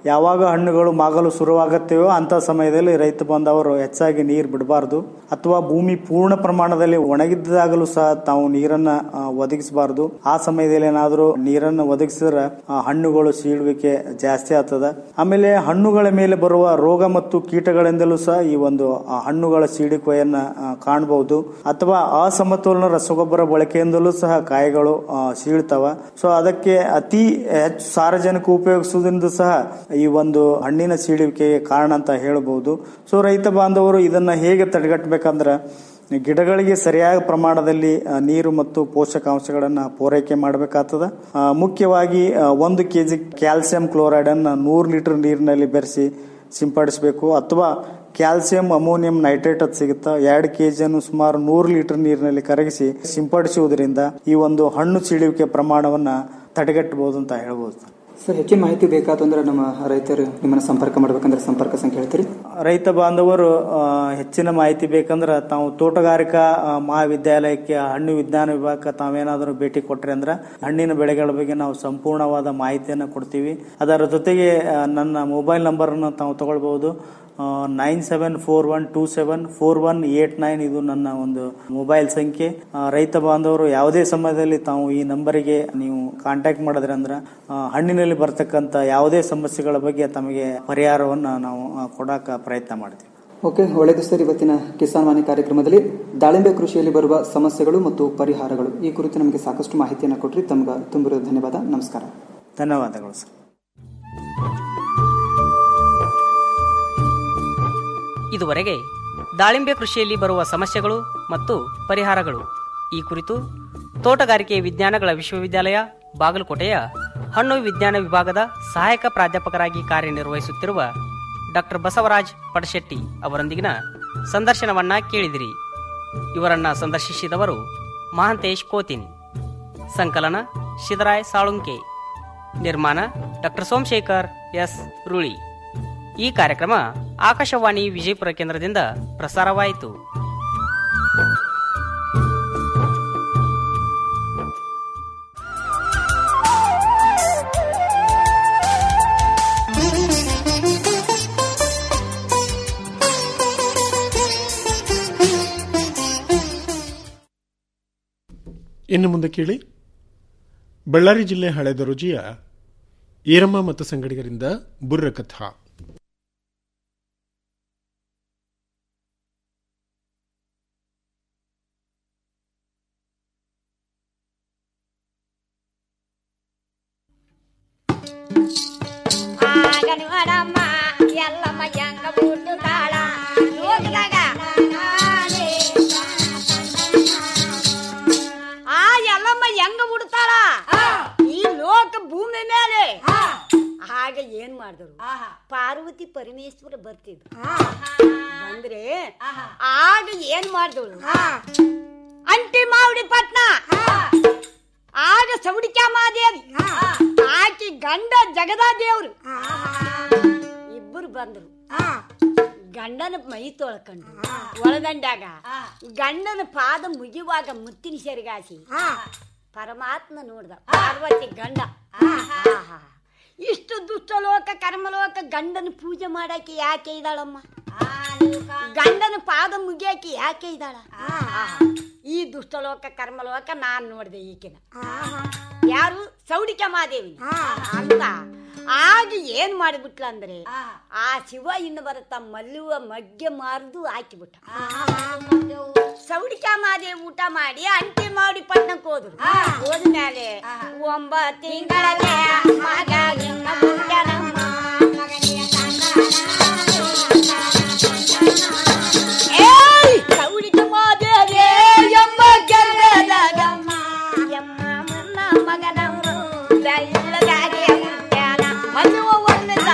[SPEAKER 12] ಯಾವಾಗ ಹಣ್ಣುಗಳು ಮಾಗಲು ಶುರುವಾಗುತ್ತವೆಯೋ ಅಂತ ಸಮಯದಲ್ಲಿ ರೈತ ಬಾಂಧವರು ಹೆಚ್ಚಾಗಿ ನೀರು ಬಿಡಬಾರ್ದು ಅಥವಾ ಭೂಮಿ ಪೂರ್ಣ ಪ್ರಮಾಣದಲ್ಲಿ ಒಣಗಿದ್ದಾಗಲೂ ಸಹ ತಾವು ನೀರನ್ನ ಆ, ಒದಗಿಸಬಾರ್ದು ಆ ಸಮಯದಲ್ಲಿ ಏನಾದರೂ ನೀರನ್ನು ಒದಗಿಸಿದ್ರೆ ಆ, ಹಣ್ಣುಗಳು ಸೀಳುವಿಕೆ ಜಾಸ್ತಿ ಆಗ್ತದ ಆಮೇಲೆ ಹಣ್ಣುಗಳ ಮೇಲೆ ಬರುವ ರೋಗ ಮತ್ತು ಕೀಟಗಳಿಂದಲೂ ಸಹ ಈ ಒಂದು ಆ, ಹಣ್ಣುಗಳ ಸೀಳುವಿಕೆಯನ್ನ ಆ, ಕಾಣಬಹುದು ಅಥವಾ ಅಸಮತೋಲನ ರಸಗೊಬ್ಬರ ಬಳಕೆಯಿಂದಲೂ ಸಹ ಕಾಯಿಗಳು ಆ, ಸೀಳ್ತಾವ ಸೊ ಅದಕ್ಕೆ ಅತಿ ಹೆಚ್ಚು ಸಾರಜನಕ ಉಪಯೋಗಿಸುವುದರಿಂದ ಸಹ ಈ ಒಂದು ಹಣ್ಣಿನ ಸೀಳುವಿಕೆಗೆ ಕಾರಣ ಅಂತ ಹೇಳಬಹುದು ಸೊ ರೈತ ಬಾಂಧವರು ಇದನ್ನ ಹೇಗೆ ತಡೆಗಟ್ಟಬೇಕಂದ್ರೆ ಗಿಡಗಳಿಗೆ ಸರಿಯಾದ ಪ್ರಮಾಣದಲ್ಲಿ ಆ, ನೀರು ಮತ್ತು ಪೋಷಕಾಂಶಗಳನ್ನು ಪೂರೈಕೆ ಮಾಡಬೇಕಾಗ್ತದ ಆ, ಮುಖ್ಯವಾಗಿ ಆ, ಒಂದು ಕೆಜಿ ಕ್ಯಾಲ್ಸಿಯಂ ಕ್ಲೋರೈಡ್ ಅನ್ನು ನೂರು ಲೀಟರ್ ನೀರಿನಲ್ಲಿ ಬೆರೆಸಿ ಸಿಂಪಡಿಸಬೇಕು ಅಥವಾ ಕ್ಯಾಲ್ಸಿಯಂ ಅಮೋನಿಯಂ ನೈಟ್ರೇಟ್ ಅದು ಸಿಗುತ್ತಾ ಎರಡು ಕೆಜಿಯನ್ನು ಸುಮಾರು ನೂರು ಲೀಟರ್ ನೀರಿನಲ್ಲಿ ಕರಗಿಸಿ ಸಿಂಪಡಿಸುವುದರಿಂದ ಈ ಒಂದು ಹಣ್ಣು ಸೀಳುವಿಕೆ ಪ್ರಮಾಣವನ್ನ ತಡೆಗಟ್ಟಬಹುದು ಅಂತ ಹೇಳ್ಬೋದು
[SPEAKER 19] ಸರ್ ಹೆಚ್ಚಿನ ಮಾಹಿತಿ ಬೇಕಾತಂದ್ರೆ ನಮ್ಮ ರೈತರು ನಿಮ್ಮನ್ನ ಸಂಪರ್ಕ ಮಾಡ್ಬೇಕಂದ್ರೆ ಸಂಪರ್ಕ ಸಂಖ್ಯೆ ಹೇಳ್ತೀರಿ
[SPEAKER 12] ರೈತ ಬಾಂಧವರು ಆ, ಹೆಚ್ಚಿನ ಮಾಹಿತಿ ಬೇಕಂದ್ರೆ ತಾವು ತೋಟಗಾರಿಕಾ ಆ, ಮಹಾವಿದ್ಯಾಲಯಕ್ಕೆ ಹಣ್ಣು ವಿಜ್ಞಾನ ವಿಭಾಗಕ್ಕೆ ತಾವೇನಾದರೂ ಭೇಟಿ ಕೊಟ್ರಿ ಅಂದ್ರೆ ಹಣ್ಣಿನ ಬೆಳೆಗಳ ಬಗ್ಗೆ ನಾವು ಸಂಪೂರ್ಣವಾದ ಮಾಹಿತಿಯನ್ನು ಕೊಡ್ತೀವಿ ಅದರ ಜೊತೆಗೆ ಆ, ನನ್ನ ಮೊಬೈಲ್ ನಂಬರನ್ನು ತಾವು ತಗೊಳ್ಬಹುದು nine seven four one two seven four one eight nine ಇದು ನನ್ನ ಒಂದು ಮೊಬೈಲ್ ಸಂಖ್ಯೆ ಆ, ರೈತ ಬಾಂಧವರು ಯಾವುದೇ ಸಮಯದಲ್ಲಿ ತಾವು ಈ ನಂಬರಿಗೆ ನೀವು ಕಾಂಟ್ಯಾಕ್ಟ್ ಮಾಡಿದ್ರೆ ಅಂದ್ರೆ ಆ, ಹಣ್ಣಿನಲ್ಲಿ ಬರ್ತಕ್ಕಂಥ ಯಾವುದೇ ಸಮಸ್ಯೆಗಳ ಬಗ್ಗೆ ತಮಗೆ ಪರಿಹಾರವನ್ನ ನಾವು ಆ, ಕೊಡಾಕ ಪ್ರಯತ್ನ ಮಾಡ್ತೀವಿ
[SPEAKER 19] ಓಕೆ ಒಳ್ಳೆಯದು ಸರ್ ಇವತ್ತಿನ ಕಿಸಾನ್ ವಾಣಿ ಕಾರ್ಯಕ್ರಮದಲ್ಲಿ ದಾಳಿಂಬೆ ಕೃಷಿಯಲ್ಲಿ ಬರುವ ಸಮಸ್ಯೆಗಳು ಮತ್ತು ಪರಿಹಾರಗಳು ಈ ಕುರಿತು ನಮಗೆ ಸಾಕಷ್ಟು ಮಾಹಿತಿಯನ್ನು ಕೊಟ್ರಿ ತಮ್ಗೆ ತುಂಬಿರೋ ಧನ್ಯವಾದ ನಮಸ್ಕಾರ
[SPEAKER 12] ಧನ್ಯವಾದಗಳು ಸರ್
[SPEAKER 18] ಇದುವರೆಗೆ ದಾಳಿಂಬೆ ಕೃಷಿಯಲ್ಲಿ ಬರುವ ಸಮಸ್ಯೆಗಳು ಮತ್ತು ಪರಿಹಾರಗಳು ಈ ಕುರಿತು ತೋಟಗಾರಿಕೆ ವಿಜ್ಞಾನಗಳ ವಿಶ್ವವಿದ್ಯಾಲಯ ಬಾಗಲಕೋಟೆಯ ಹಣ್ಣು ವಿಜ್ಞಾನ ವಿಭಾಗದ ಸಹಾಯಕ ಪ್ರಾಧ್ಯಾಪಕರಾಗಿ ಕಾರ್ಯನಿರ್ವಹಿಸುತ್ತಿರುವ ಡಾಕ್ಟರ್ ಬಸವರಾಜ್ ಪಡಶೆಟ್ಟಿ ಅವರೊಂದಿಗಿನ ಸಂದರ್ಶನವನ್ನ ಕೇಳಿದಿರಿ ಇವರನ್ನ ಸಂದರ್ಶಿಸಿದವರು ಮಹಾಂತೇಶ್ ಕೋತಿನ್ ಸಂಕಲನ ಶಿದರಾಯ್ ಸಾಳುಂಕೆ ನಿರ್ಮಾಣ ಡಾಕ್ಟರ್ ಸೋಮಶೇಖರ್ ಎಸ್ ರುಳಿ ಈ ಕಾರ್ಯಕ್ರಮ ಆಕಾಶವಾಣಿ ವಿಜಯಪುರ ಕೇಂದ್ರದಿಂದ ಪ್ರಸಾರವಾಯಿತು
[SPEAKER 17] ಇನ್ನು ಮುಂದೆ ಕೇಳಿ ಬಳ್ಳಾರಿ ಜಿಲ್ಲೆ ಹಳೆದರುಜಿಯ ಈರಮ್ಮ ಮತ್ತು ಸಂಗಡಿಗರಿಂದ ಬುರ್ರ ಕಥಾ
[SPEAKER 20] ಆಗని వడమ్మ ఎల్లమ్మ ఎంగ బుడ్డు తాళ లోకదాగా ಆ ಎಲ್ಲಮ್ಮ ಹೆಂಗ ಬಿಡ್ತಾಳ ಈ ಲೋಕ ಭೂಮಿ ಮೇಲೆ ಆಗ ಏನ್ ಮಾಡಿದ್ರು ಪಾರ್ವತಿ ಪರಮೇಶ್ವರ ಬರ್ತಿದ್ರು ಬಂದ್ರೆ ಆಗ ಏನ್ ಮಾಡಿದಳು ಅಂಟಿ ಮಾವಡಿ ಪಟ್ನ ಆಗ ಸೌಡಿಕ್ಯಾಮಾದೇವಿ ಆಕಿ ಗಂಡ ಜಗದಾದೇವ್ರು ಇಬ್ಬರು ಬಂದ್ರು ಗಂಡನ ಮೈ ತೊಳ್ಕೊಂಡು ಒಳದಂಡಾಗ ಗಂಡನ ಪಾದ ಮುಗಿಯುವಾಗ ಮುತ್ತಿನ ಸೆರಗಾಸಿ ಪರಮಾತ್ಮ ನೋಡ್ದ ಪಾರ್ವತಿ ಗಂಡ ಆಹಾ. ಇಷ್ಟು ದುಷ್ಟಲೋಕ ಕರ್ಮಲೋಕ ಗಂಡನ ಪೂಜೆ ಮಾಡಾಕಿ ಯಾಕೆ ಇದ್ದಾಳಮ್ಮ ಗಂಡನ ಪಾದ ಮುಗಿಯಾಕಿ ಯಾಕೆ ಇದ್ದಾಳ ಆಹಾ. ಈ ದುಷ್ಟಲೋಕ ಕರ್ಮಲೋಕ ನಾನ್ ನೋಡ್ದೆ ಈಕಿನ ಯಾರು ಸೌಡಿಕ ಮಾದೇವಿ ಅಂತ ಆಗ ಏನ್ ಮಾಡಿಬಿಟ್ಲ ಅಂದ್ರೆ ಆ ಶಿವ ಇನ್ನು ಬರುತ್ತ ಮಲ್ಲುವ ಮಗ್ಗೆ ಮಾರ್ದು ಹಾಕಿಬಿಟ್ಟ ಸೌಡಿಕ ಮಾದೇವಿ ಊಟ ಮಾಡಿ ಅಂಟಿ ಮಾಡಿ ಪಟ್ಟಣಕ್ಕೆ ಹೋದ್ರು ಹೋದ್ಮೇಲೆ ಒಂಬತ್ತು ತಿಂಗಳಲ್ಲೇ ಮಗ ನಿನ್ನ ಹುಟ್ಟ್ಯಾನಮ್ಮ. ಏಯ್! ಸೌಡಿಕ ಮಾದೇವಿ ಎಂಬ ಗರ್ಭದಗಮ್ಮ. ಎಮ್ಮ ಮುನ್ನ ಮಗನವರು ಬೆಳ್ಳಗಾಗೆ ಹುಟ್ಟ್ಯಾನ. ಮದುವ ಒಂದಿದ.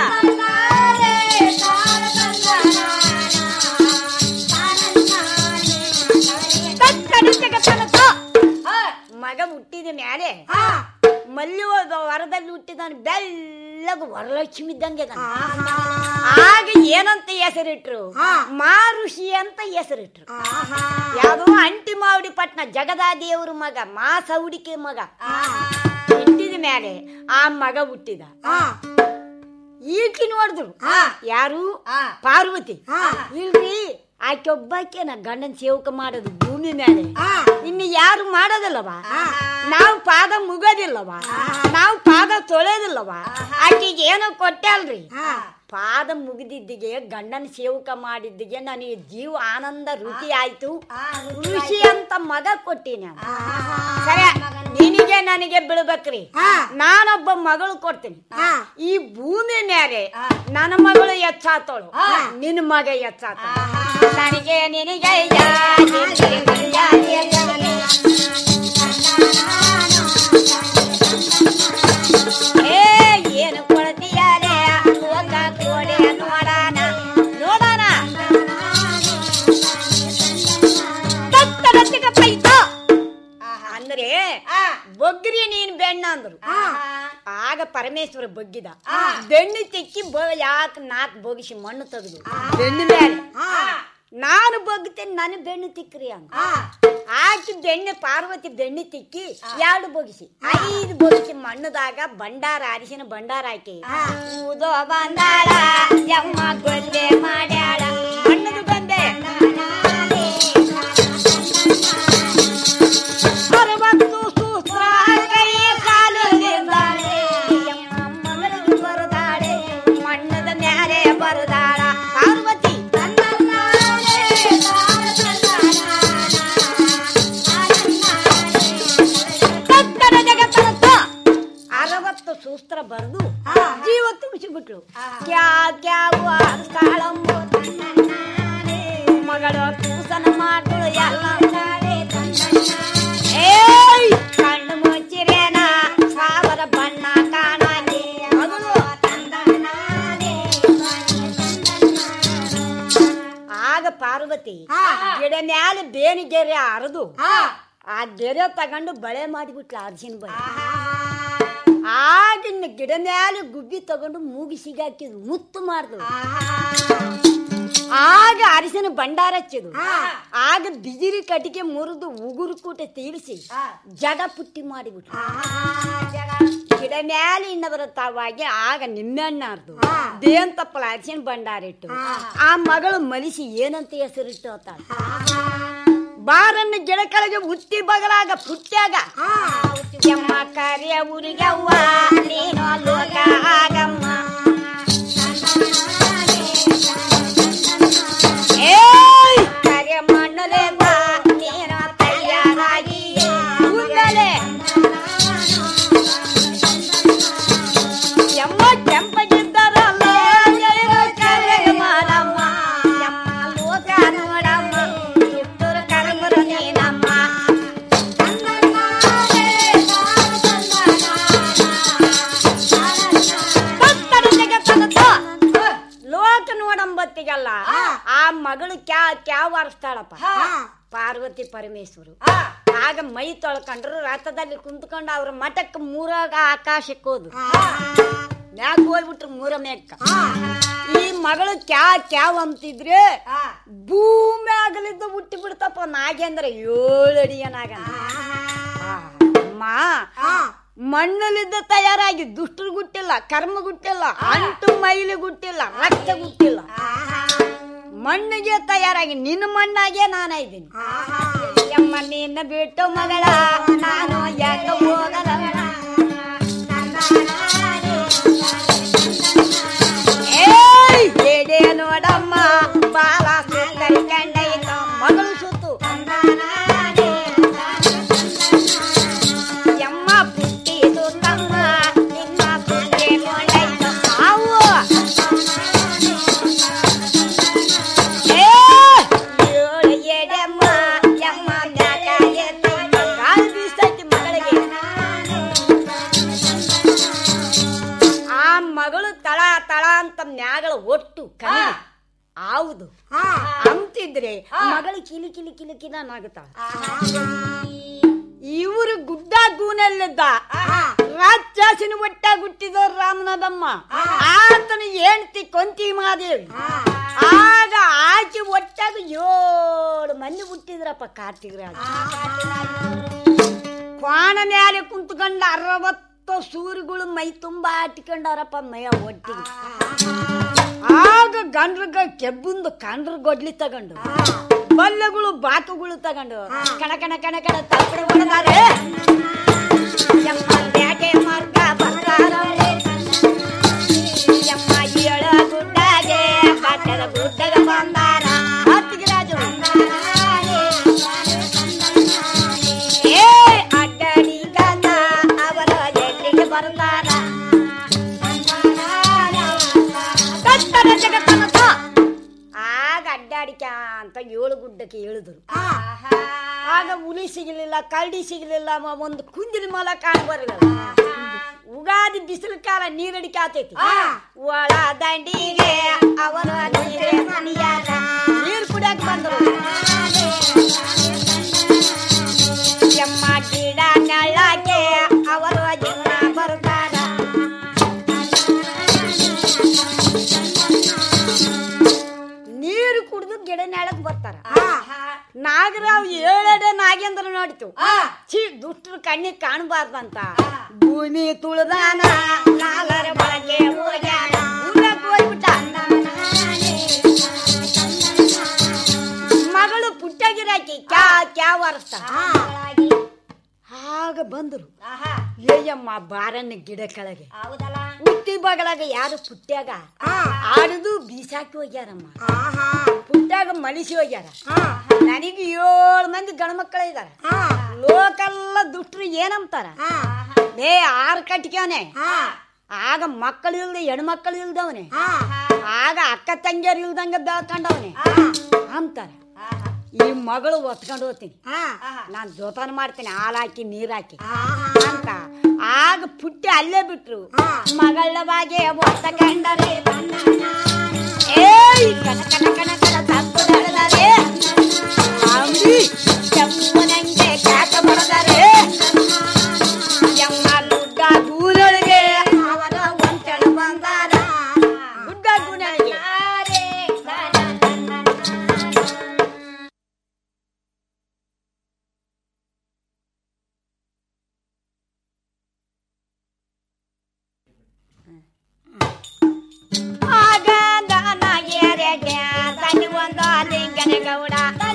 [SPEAKER 20] ತಕ್ಕಡಿತಕ ತನಕ ಮಗ ಹುಟ್ಟಿದ ಮ್ಯಾಲೆ ಮಲ್ಲಿವ ವರದಲ್ಲಿ ಹುಟ್ಟಿದಾನ ಬೆಳ್ಳಗ ವರಲಕ್ಷ್ಮಿ ಇದ್ದಂಗೆ ಇದಾನ. ಆಗ ಏನಂತ ಹೆಸರಿಟ್ರು ಮಾರುಷಿ ಅಂತ ಹೆಸರಿಟ್ರು ಯಾವ್ದೋ ಅಂಟಿ ಮಾವಡಿ ಪಟ್ನ ಜಗದಾದೇವ್ರ ಮಗ ಮಾ ಸೌಡಿಕೆ ಮಗ ಹುಟ್ಟಿದ ಮೇಲೆ ಆ ಮಗ ಹುಟ್ಟಿದ ಈಕಿ ನೋಡಿದ್ರು ಯಾರು ಪಾರ್ವತಿ ಇಲ್ರಿ ಆಕೆ ಒಬ್ಬಾಕೆ ನಾ ಗಂಡನ ಸೇವಕ ಮಾಡೋದು ಭೂಮಿ ಮೇಲೆ ಇನ್ನು ಯಾರು ಮಾಡೋದಿಲ್ಲವ ನಾವು ಪಾದ ಮುಗೋದಿಲ್ಲವ ನಾವು ಪಾದ ತೊಳೆಯೋದಿಲ್ಲವ ಆಕೆಗೆ ಏನೋ ಕೊಟ್ಟಲ್ರಿ ಪಾದ ಮುಗಿದಿದ್ದಿಗೆ ಗಂಡನ ಸೇವಕ ಮಾಡಿದ್ದಿಗೆ ನನಗೆ ಜೀವ ಆನಂದ ರುಚಿ ಆಯ್ತು ಋಷಿ ಅಂತ ಮಗ ಕೊಟ್ಟಿನಿ ಸರಿ ನಿನಗೆ ನನಗೆ ಬೀಳ್ಬೇಕ್ರಿ ನಾನೊಬ್ಬ ಮಗಳು ಕೊಡ್ತೀನಿ ಈ ಭೂಮಿ ಮೇಲೆ ನನ್ನ ಮಗಳು ಹೆಚ್ಚಾತೋಳು ನಿನ್ನ ಮಗ ಹೆಚ್ಚಾತೋಳು ನನಗೆ ನಿನಗೆ ಯಾ, ನಿನಗೆ ಯಾ, ನಿನಗೆ ಏ ಏನು ಕೊಡ್ತೀಯಾಲೆ ಹೋಗ ಕೋಡೆ ನೋಡೋಣ ನೋಡೋಣ ತತ್ತರತ್ತಿಗ ಪೈತ ಅಂದ್ರೆ ಬೊಗ್ರಿ ನೀನ್ ಬೆಣ್ಣ ಅಂದ್ರು ಆಗ ಪರಮೇಶ್ವರ ಬಗ್ಗಿದ ಬೆಣ್ಣು ತೆಕ್ಕಿ ಯಾಕೆ ನಾಲ್ಕು ಬೊಗಿಸಿ ಮಣ್ಣು ತೆಗೆದು ಬೆಣ್ಣು ಮೇಲೆ ನಾನು ಬಗ್ತೇನೆ ನನ್ನ ಬೆಣ್ಣು ತಿಕ್ಕ್ರಿ ಅಂತ ಆಕಿ ಬೆಣ್ಣೆ ಪಾರ್ವತಿ ಬೆಣ್ಣೆ ತಿಕ್ಕಿ ಎರಡು ಬೊಗಿಸಿ ಐದು ಬೊಗಿಸಿ ಮಣ್ಣದಾಗ ಬಂಡಾರ ಅರಿಶಿನ ಬಂಡಾರ ಹಾಕಿ ಊದೋ ಬಂದಾಳ ಯಮ್ಮ ಗೊಂದೆ ಮಾಡ್ಯಾಳ ಮಣ್ಣದ ಗೊಂದೆ ಅರವತ್ತು ಸೂತ್ರ ಕೈ ಕಾಲದಿಂದಾಳೆ ಯಮ್ಮ ಮಗಳಿಗೆ ಬರದಾಳೆ ಮಣ್ಣದ ಮ್ಯಾಲೆ ಬರದಾಳ ಪಾರ್ವತಿ ಕತ್ತಡ ಜಗತ್ತನತ್ತ ಅರವತ್ತು ಸೂಸ್ತ್ರ ಬರೆದು ಜೀವ ತುಂಬಿಸಿಬಿಟ್ಲು ಕ್ಯಾ ಕ್ಯಾವು ಕಾಳಂಬು ಮಗಳು ಕೂಸನ ಮಾಡು ಎಲ್ಲ ಏಯ್ ಕಣ್ಣು ಮುಚ್ಚಿರೇನ ಸಾವಿರ ಬಣ್ಣ ಕಾಣಲಿ ಮಗಳು ಆಗ ಪಾರ್ವತಿ ಗಿಡ ಮ್ಯಾಲೆ ಬೇನಿ ಗೆರೆ ಹರಿದು ಆ ಗೆರೆ ತಗೊಂಡು ಬಳೆ ಮಾಡಿಬಿಟ್ಲ ಅರ್ಜಿನ ಬಳೆ ಆಗಿನ ಗಿಡ ಮ್ಯಾಲೆ ಗುಬ್ಬಿ ತಗೊಂಡು ಮೂಗಿ ಸಿಗಾಕಿದ್ರು ಮುತ್ತು ಮಾಡಿದ್ರು ಆಗ ಅರಿಸಿನ ಭಂಡಾರ ಹಚ್ಚಿದ್ರು ಆಗ ಬಿದಿರಿ ಕಟ್ಟಿಗೆ ಮುರಿದು ಉಗುರು ಕೂಟ ತೀರಿಸಿ ಜಡ ಪುಟ್ಟಿ ಮಾಡಿಬಿಟ್ರು ಗಿಡ ಮ್ಯಾಲೆ ಇನ್ನವರ ತಾವಾಗಿ ಆಗ ನಿಮ್ಮೆಣ್ಣ ಅರ್ದು ದೇನ್ ತಪ್ಪಲ ಅರಿಸಿನ ಭಂಡಾರ ಇಟ್ಟು ಆ ಮಗಳು ಮಲಿಸಿ ಏನಂತ ಹೆಸರಿಟ್ಟು ಅಂತಾಳೆ ಬಾರನ್ನ ಗಿಡ ಕೆಳಗೆ ಉತ್ತಿ ಬಗಲಾಗ ಪುಟ್ಟ್ಯಾಗ ಯಮ್ಮ ಕಾರ್ಯ ಊರಿಗವ್ವ ನೀನು ಲೋಕ ಆಗಮ್ಮ ಏಯ್ ಕಾರ್ಯ ಮಣ್ಣಲೆ ಬಾ ನೀನು ತಯಾರಾಗಿ ಕೂದಲೇ ಯಮ್ಮ ಕೆಂಪಗಿದ್ದರಲ್ಲ ಜೈಲು ಕೆಳಗೆ ಮಾಡಮ್ಮ ಯಮ್ಮ ಲೋಕ ನೋಡಮ್ಮ ಸುತ್ತೂರ ಕರಮರ ನೀನಮ್ಮ ಭಕ್ತರ ಜಗತ್ತನತ್ತ ಲೋಕ ನೋಡಂಬತ್ತಿಗಲ್ಲ ಆ ಮಗಳು ಕ್ಯಾ ಕ್ಯಾ ವಾರಿಸ್ತಾಳಪ್ಪ ಪಾರ್ವತಿ ಪರಮೇಶ್ವರು ಆಗ ಮೈ ತೊಳ್ಕೊಂಡ್ರು ರಥದಲ್ಲಿ ಕುಂತ್ಕೊಂಡು ಅವ್ರ ಮಠಕ್ಕೆ ಮೂರಾಗ ಆಕಾಶಕ್ಕೆ ಹೋದ್ರು ಮ್ಯಾಗ ಹೋಗ್ಬಿಟ್ರು ಮೂರ ಮೇಕ್ಕ ಈ ಮಗಳು ಕ್ಯಾ ಕ್ಯಾವ್ ಅಂತಿದ್ರೆ ಭೂಮಿ ಆಗಲಿದ್ದ ಹುಟ್ಟಿ ಬಿಡ್ತಪ್ಪ ನಾಗೇಂದ್ರ ಏಳು ಅಡಿಯ ನಾಗ ಅಮ್ಮ ಮಣ್ಣಲ್ಲಿದ್ದ ತಯಾರಾಗಿ ದುಷ್ಟರು ಗುಟ್ಟಿಲ್ಲ ಕರ್ಮ ಗುಟ್ಟಿಲ್ಲ ಅಂಟು ಮೈಲಿ ಗುಟ್ಟಿಲ್ಲ ರಕ್ತ ಗುಟ್ಟಿಲ್ಲ ಮಣ್ಣಿಗೆ ತಯಾರಾಗಿ ನಿನ್ನ ಮಣ್ಣಾಗೆ ನಾನಾಯ್ತೀನಿ ಯಮ್ಮ ನಿನ್ನ ಬಿಟ್ಟು ಮಗಳ ನಾನು ಯಾಕೆ ಹೋಗಲ್ಲ ಏಯ್ ಎಡೆ ನೋಡಮ್ಮ ಬಾಲ ಸುತ್ತರಿ ಕಂಡೈತ ಮಗಳು ಸುತ್ತು ಯಮ್ಮ ಪುಟ್ಟಿ ಸುತ್ತಮ್ಮ ನಿನ್ನ ಸುತ್ತೆ ಕೊಂಡೈತ ಹಾವು ಏ ಏಳು ಎಡೆಮ್ಮ ಯಮ್ಮ ಮ್ಯಾಗ ಎತ್ತೈತ ಕಾಲ್ ಬೀಸೈತಿ ಮಗಳಿಗೆ ಆ ಮಗಳು ತಳ ತಳ ಅಂತ ಮ್ಯಾಗಳ ಒಟ್ಟು ಕಣ್ಣು ಹೌದು ಅಂತಿದ್ರೆ ಮಗಳು ಕಿಲಿ ಕಿಲಿ ಕಿಲಿ ಕಿಲನಾಗುತ್ತಾಳ ಇವರು ಗುಡ್ಡ ಗೂನಲ್ಲಿದ್ದ ರಾಕ್ಷಸಿನ ಒಟ್ಟ ಹುಟ್ಟಿದ ರಾಮನದಮ್ಮ ಆತನ ಹೆಂಡತಿ ಕೊಂತಿ ಮಾದೇವಿ ಆಗ ಆಚೆ ಒಟ್ಟಾಗ ಏಳು ಮಂದಿ ಹುಟ್ಟಿದ್ರಪ್ಪ ಕಾರ್ತಿಗ್ರಾಜ ಕ್ವಾಣ ಮ್ಯಾಲೆ ಕುಂತ್ಕೊಂಡ ಅರವತ್ತು ಅಂತ ಸೂರಿಗಳು ಮೈ ತುಂಬಾ ಆಟಿಕೊಂಡವ್ರಪ್ಪ ಮೈಯ ಒಟ್ಟಿಗೆ ಆಗ ಗಂಡ್ರಗ ಕೆಬ್ಬಂದು ಕಂಡ್ರ ಗೊಡ್ಲಿ ತಗೊಂಡು ಬಲ್ಲೆಗಳು ಬಾಕುಗಳು ತಗೊಂಡು ಕಣ ಕಣ ಕಣ ಕಣ ತಪ್ಪಡೆ ಹೊಡೆದಾರೆ ಯಮ್ಮ ಬ್ಯಾಟೆ ಮಾರ್ಗ ಬರ್ತಾರವ್ರೆ. ಯಮ್ಮ ಏಳ ಗುಡ್ಡಗೆ ಕಟ್ಟದ ಗುಡ್ಡಗ ಬಂದಾರ ಹತ್ತಿಗೆ ರಾಜು ಏ ಅಡ್ಡಡಿಗನ ಅವರ ಎಲ್ಲಿಗೆ ಬರ್ತಾರ ಕತ್ತಲ ಜಗತ್ತನಕ ಆಗ ಅಡ್ಡಾಡಿಕ ಅಂತ ಏಳು ಗುಡ್ಡಕ್ಕೆ ಇಳಿದ್ರು ಆಗ ಹುಲಿ ಸಿಗಲಿಲ್ಲ ಕರಡಿ ಸಿಗಲಿಲ್ಲ ಮ- ಒಂದು ಕುಂದಿನ ಮೊಲ ಕಾಣ ಬರಲಿಲ್ಲ ಉಗಾದಿ ಬಿಸಿಲು ಕಾಲ ನೀರಡಿಕೆ ಆತೈತಿ ಒಳ ದಂಡಿಗೆ ಅವರ ನೀರೇ ಮನಿಯಾಗ ನೀರು ಕುಡಿಯಕ್ ಬಂದ್ರು ಎಮ್ಮ ಗಿಡ ನೆಳ್ಳಕ್ಕೆ ಅವರು ಜನ ಬರ್ತಾರ ನೀರು ಕುಡಿದು ಗಿಡ ನೆಳಕ್ ಬರ್ತಾರ ನಾಗರಾವ್ ಏಳೆಡೆ ನಾಗೇಂದ್ರ ನೋಡಿತು ಛೀ ದುಷ್ಟರು ಕಣ್ಣಿಗೆ ಕಾಣಬಾರ್ದಂತ ಭೂಮಿ ತುಳಿದಾನ ನಾಲರ ಬಳಕೆ ಹೋಗ್ಯಾನ ಊರಕ್ ಹೋಗ್ಬಿಟ್ಟ ಮಗಳು ಪುಟ್ಟಗಿರಾಕಿ ಕ್ಯಾ ಕ್ಯಾ ವರಸ್ತ ಆಗ ಬಂದ್ರು ಏಯಮ್ಮ ಬಾರನ್ನ ಗಿಡ ಕೆಳಗೆ ಹುಟ್ಟಿ ಬಗಳಾಗ ಯಾರು ಪುಟ್ಟ್ಯಾಗ ಆಡುದು ಬೀಸಾಕಿ ಹೋಗ್ಯಾರಮ್ಮ ಪುಟ್ಟ್ಯಾಗ ಮಲಿಸಿ ಹೋಗ್ಯಾರ ನನಗೆ ಏಳು ಮಂದಿ ಗಂಡ್ಮಕ್ಳ ಇದಾರ ಲೋಕಲ್ಲ ದುಷ್ಟ್ರು ಏನಂತಾರ ಲೇ ಆರು ಕಟ್ಕ್ಯಾನೆ ಆಗ ಮಕ್ಕಳು ಇಲ್ದೆ ಹೆಣ್ಮಕ್ಳು ಇಲ್ದವನೆ ಆಗ ಅಕ್ಕ ತಂಗಿಯರು ಇಲ್ದಂಗ ಬೆಳ್ಕೊಂಡವನೆ ಅಂತಾರ ಈ ಮಗಳು ಒತ್ಕೊಂಡು ಹೋಗ್ತೀನಿ ನಾನ್ ಜೋಪಾನ ಮಾಡ್ತೀನಿ ಹಾಲು ಹಾಕಿ ನೀರ್ ಹಾಕಿ ಅಂತ ಆಗ ಪುಟ್ಟಿ ಅಲ್ಲೇ ಬಿಟ್ರು ಮಗಳ ಬಾಗೆ ಒತ್ತ ಕಂಡರೆ ಏಯ್ ಕನ ಕನ ಕನ ಕನ ತಪ್ಪು ನಡೆದರೆ ಅಂಬಿ ಕೆಮ್ಮನಂಗೆ ಕಾಟ ಬಡದರೆ ಎಮ್ಮ ಗುಡ್ಡ ಗೂನೊಳಗೆ ಅವರ ಒಂಟೆಳ ಬಂದಾರ ಗುಡ್ಡ ಗೂನೊಳಗೆ ಆಗ ದಾನ ಏರೆಗೆ ತನಿ ಒಂದು ಲಿಂಗನ ಗೌಡ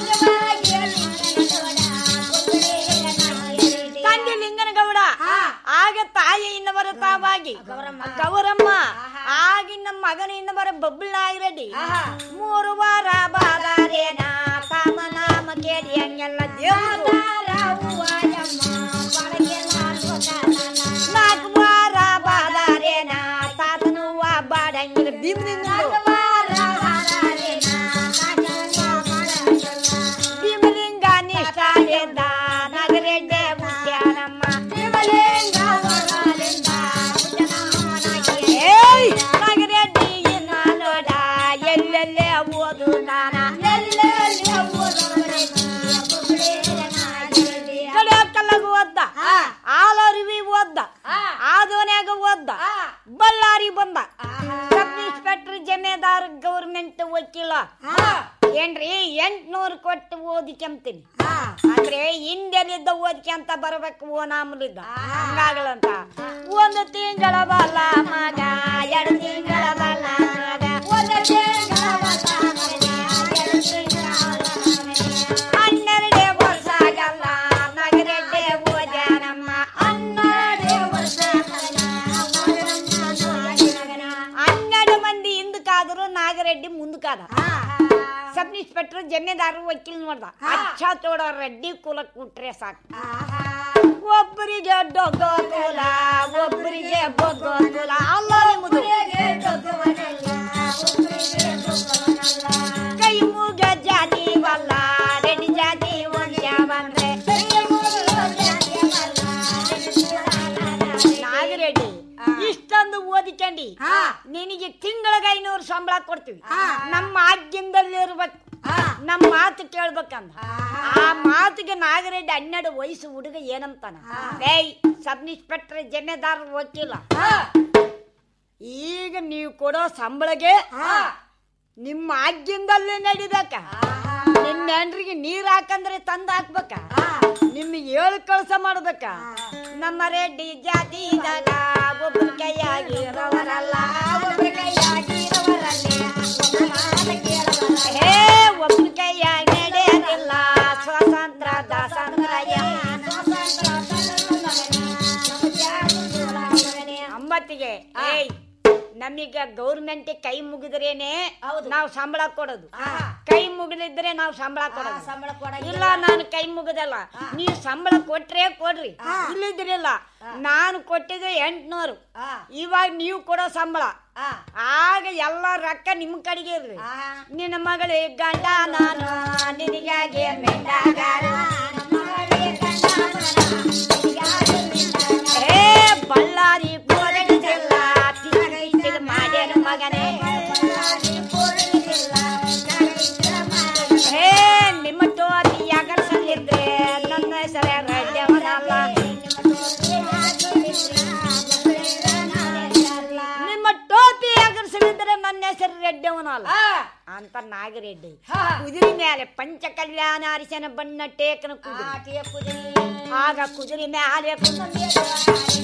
[SPEAKER 20] ತಂದೆ ಲಿಂಗನ ಗೌಡ ಆಗ ತಾಯಿ ಇನ್ನವರ ತಾವಾಗಿ ಗೌರಮ್ಮ ಆಗಿನ ಮಗನ ಇನ್ನವರ ಬಬ್ಬಳಾಗಿರಡಿ ಮೂರು ವಾರ ಬಾದಾರೇನ ಕಾಮ ನಾಮ ಕೇಳಿ ಹಂಗೆಲ್ಲ ದೇವರು ನಾಲ್ಕು ವಾರ ಬಾದಾರೇನ ತಾತನು ಬಾಡಂಗಿರ ಭೀಮನಿಂದ ಭೀಮಲಿಂಗ ನಿಷ್ಠಾಲಿಂದ ನಗರೆಡ್ಡೆ ಮುತ್ಯಾನಮ್ಮ ಏಯ್ ನಗರೆಡ್ಡಿ ಇನ್ನ ನೋಡ ಎಲ್ಲೆಲ್ಲೇ ಓದು ನಾನ ಕಲ್ಲಗ ಓದ್ದ ಆಲರಿವಿ ಓದ್ದ ಆದೋನ್ಯಾಗ ಓದ್ದ ಬಳ್ಳಾರಿ ಬಂದ ಸಬ್ ಇನ್ಸ್ಪೆಕ್ಟರ್ ಜಮೇದಾರ್ ಗೌರ್ಮೆಂಟ್ ವಕೀಲ ಏನ್ರಿ ಎಂಟ್ನೂರು ಕೊಟ್ಟು ಓದಿಕೆಂತೀನಿ ಅಂದ್ರೆ ಹಿಂದೆಲಿದ್ದ ಓದಿಕೆಂತ ಬರ್ಬೇಕು ಓ ನಾಮಲಿದ್ದ ಹಂಗಾಗಲಂತ ಒಂದು ತಿಂಗಳ ಬಲ್ಲ ಮಗ ಎರಡು ತಿಂಗಳ ಬಲ್ಲ ಮಗ ಒಂದು ತಿಂಗಳ ಬಲ್ಲ ಮಗ, ಎರಡು ತಿಂಗಳ ಬಲ್ಲ ಮಗ. ಹನ್ನೆರಡೇ ವರ್ಷ ಆಗಲ್ಲ ನಗರೆಡ್ಡೆ ಓದ್ಯಾನಮ್ಮ ಹನ್ನೆರಡೇ ವರ್ಷ ಹನ್ನೆರಡು ಮಂದಿ ಹಿಂದಕ್ಕಾದ್ರು ನಾಗರೆಡ್ಡಿ ಮುಂದಕ್ಕಾದ ಸಬ್ ಇನ್ಸ್ಪೆಕ್ಟರ್ ಜಮೀದಾರ ವಕೀಲ್ ನೋಡ್ದ ಅಚ್ಚ ತೋಡ ರೆಡ್ಡಿ ಕುಲಕ್ ಕೊಟ್ರೆ ಸಾಕು ಒಬ್ಬರಿಗೆ ಡೊಗ್ಗೋ ಕುಲ ಒಬ್ಬರಿಗೆ ಬೊಗ್ಗೋ ಕುಲ ಅಲ್ಲ ನಿಮ್ಮದು ಕೈ ಮೂಗ ಜಾತಿ ವಲ್ಲ ರೆಡ್ಡಿ ಜಾತಿ ವಂಶ ಬಂದ್ರೆ ನಾಗರೆಡ್ಡಿ ಇಷ್ಟೊಂದು ಓದಿಕೊಂಡಿ ನಿನಗೆ ತಿಂಗಳಿಗೆ ಐನೂರು ಸಂಬಳ ಕೊಡ್ತೀವಿ ನಮ್ಮ ಆಜ್ಞದಲ್ಲಿ ಇರ್ಬೇಕು ನಮ್ಮ ಮಾತು ಕೇಳ್ಬೇಕಂದ ಆ ಮಾತಿಗೆ ನಾಗರೆಡ್ಡಿ ಹನ್ನೆರಡು ವಯಸ್ಸು ಹುಡುಗ ಏನಂತಾನ ಏಯ್ ಸಬ್ ಇನ್ಸ್ಪೆಕ್ಟರ್ ಜಮೇದಾರ್ ವಕೀಲ ಈಗ ನೀವು ಕೊಡೋ ಸಂಬಳಗೆ ನಿಮ್ಮ ಆಜ್ಞದಲ್ಲಿ ನಡಿಬೇಕ ನಿನ್ನ ನಿಮ್ಮ ಹೆಂಡ್ರಿಗೆ ನೀರ್ ಹಾಕಂದ್ರೆ ತಂದ್ ಹಾಕ್ಬೇಕ ನಿಮ್ಗೆ ಏಳು ಕಳ್ಸ ಮಾಡ್ಬೇಕ ನಮ್ಮ ರೆಡ್ಡಿ ಜಾತಿದಾಗ ಒಬ್ಬನ ಕೈಯಾಗಿರವರಲ್ಲ ಒಬ್ಬನ ಕೈಯಾಗಿರವರಲ್ಲ ಹೇ ಒಬ್ಬನ ಕೈಯಾಗಿ ನಡೆಯಲಿಲ್ಲ ಸ್ವಾತಂತ್ರ್ಯ ದಾಸಂದ್ರಯ ಅಂಬತ್ತಿಗೆ ಏಯ್ ನಮೀಗ ಗೌರ್ಮೆಂಟ್ ಕೈ ಮುಗಿದ್ರೇನೆ ನಾವು ಸಂಬಳ ಕೊಡೋದು ಕೈ ಮುಗಿದಿದ್ರೆ ನಾವು ಸಂಬಳ ಕೊಡೋದು ಸಂಬಳ ಇಲ್ಲ ನಾನು ಕೈ ಮುಗಿದಲ್ಲ ನೀವು ಸಂಬಳ ಕೊಟ್ರೆ ಕೊಡ್ರಿ ಇಲ್ಲಿದ್ರಿಲ್ಲ ನಾನು ಕೊಟ್ಟಿದ್ರೆ ಎಂಟ್ನೂರು ಇವಾಗ ನೀವು ಕೊಡೋ ಸಂಬಳ ಆಗ ಎಲ್ಲ ರೊಕ್ಕ ನಿಮ್ ಕಡೆಗೆ ಇರ್ರಿ ನಿನ್ನ ಮಗಳು ಗಂಡ ನಾನು ನಿನಗಾಗಿ ಮೆಂಡಾಗಾರ ಏ ಬಳ್ಳಾರಿ ಗೋರಡಿ ಜಿಲ್ಲಾ ತಿರುಗಿಟ್ಟಿಗೆ ಮಾಡ್ಯಾರ ಮಗನೇ ಹೇ ನಿಮ್ಮ ಟೋರಿ ಯಾಗರ್ಸಲಿದ್ರೆ ನನ್ನ ಹೆಸರ ರಡ್ಯವನಲ್ಲ ನಿಮ್ಮ ಟೋಪಿ ಯಾಗರ್ಸಲಿದ್ರೆ ನನ್ನ ಹೆಸರು ರೆಡ್ಡವನಲ್ಲ ಅಂತ ನಾಗರೆಡ್ಡಿ ಕುದುರೆ ಮೇಲೆ ಪಂಚ ಕಲ್ಯಾಣ ಅರಿಶನ ಬಣ್ಣ ಟೇಕನ ಕುದುರೆ ಆಗ ಕುದುರೆ ಮೇಲೆ ಕುದುರೆ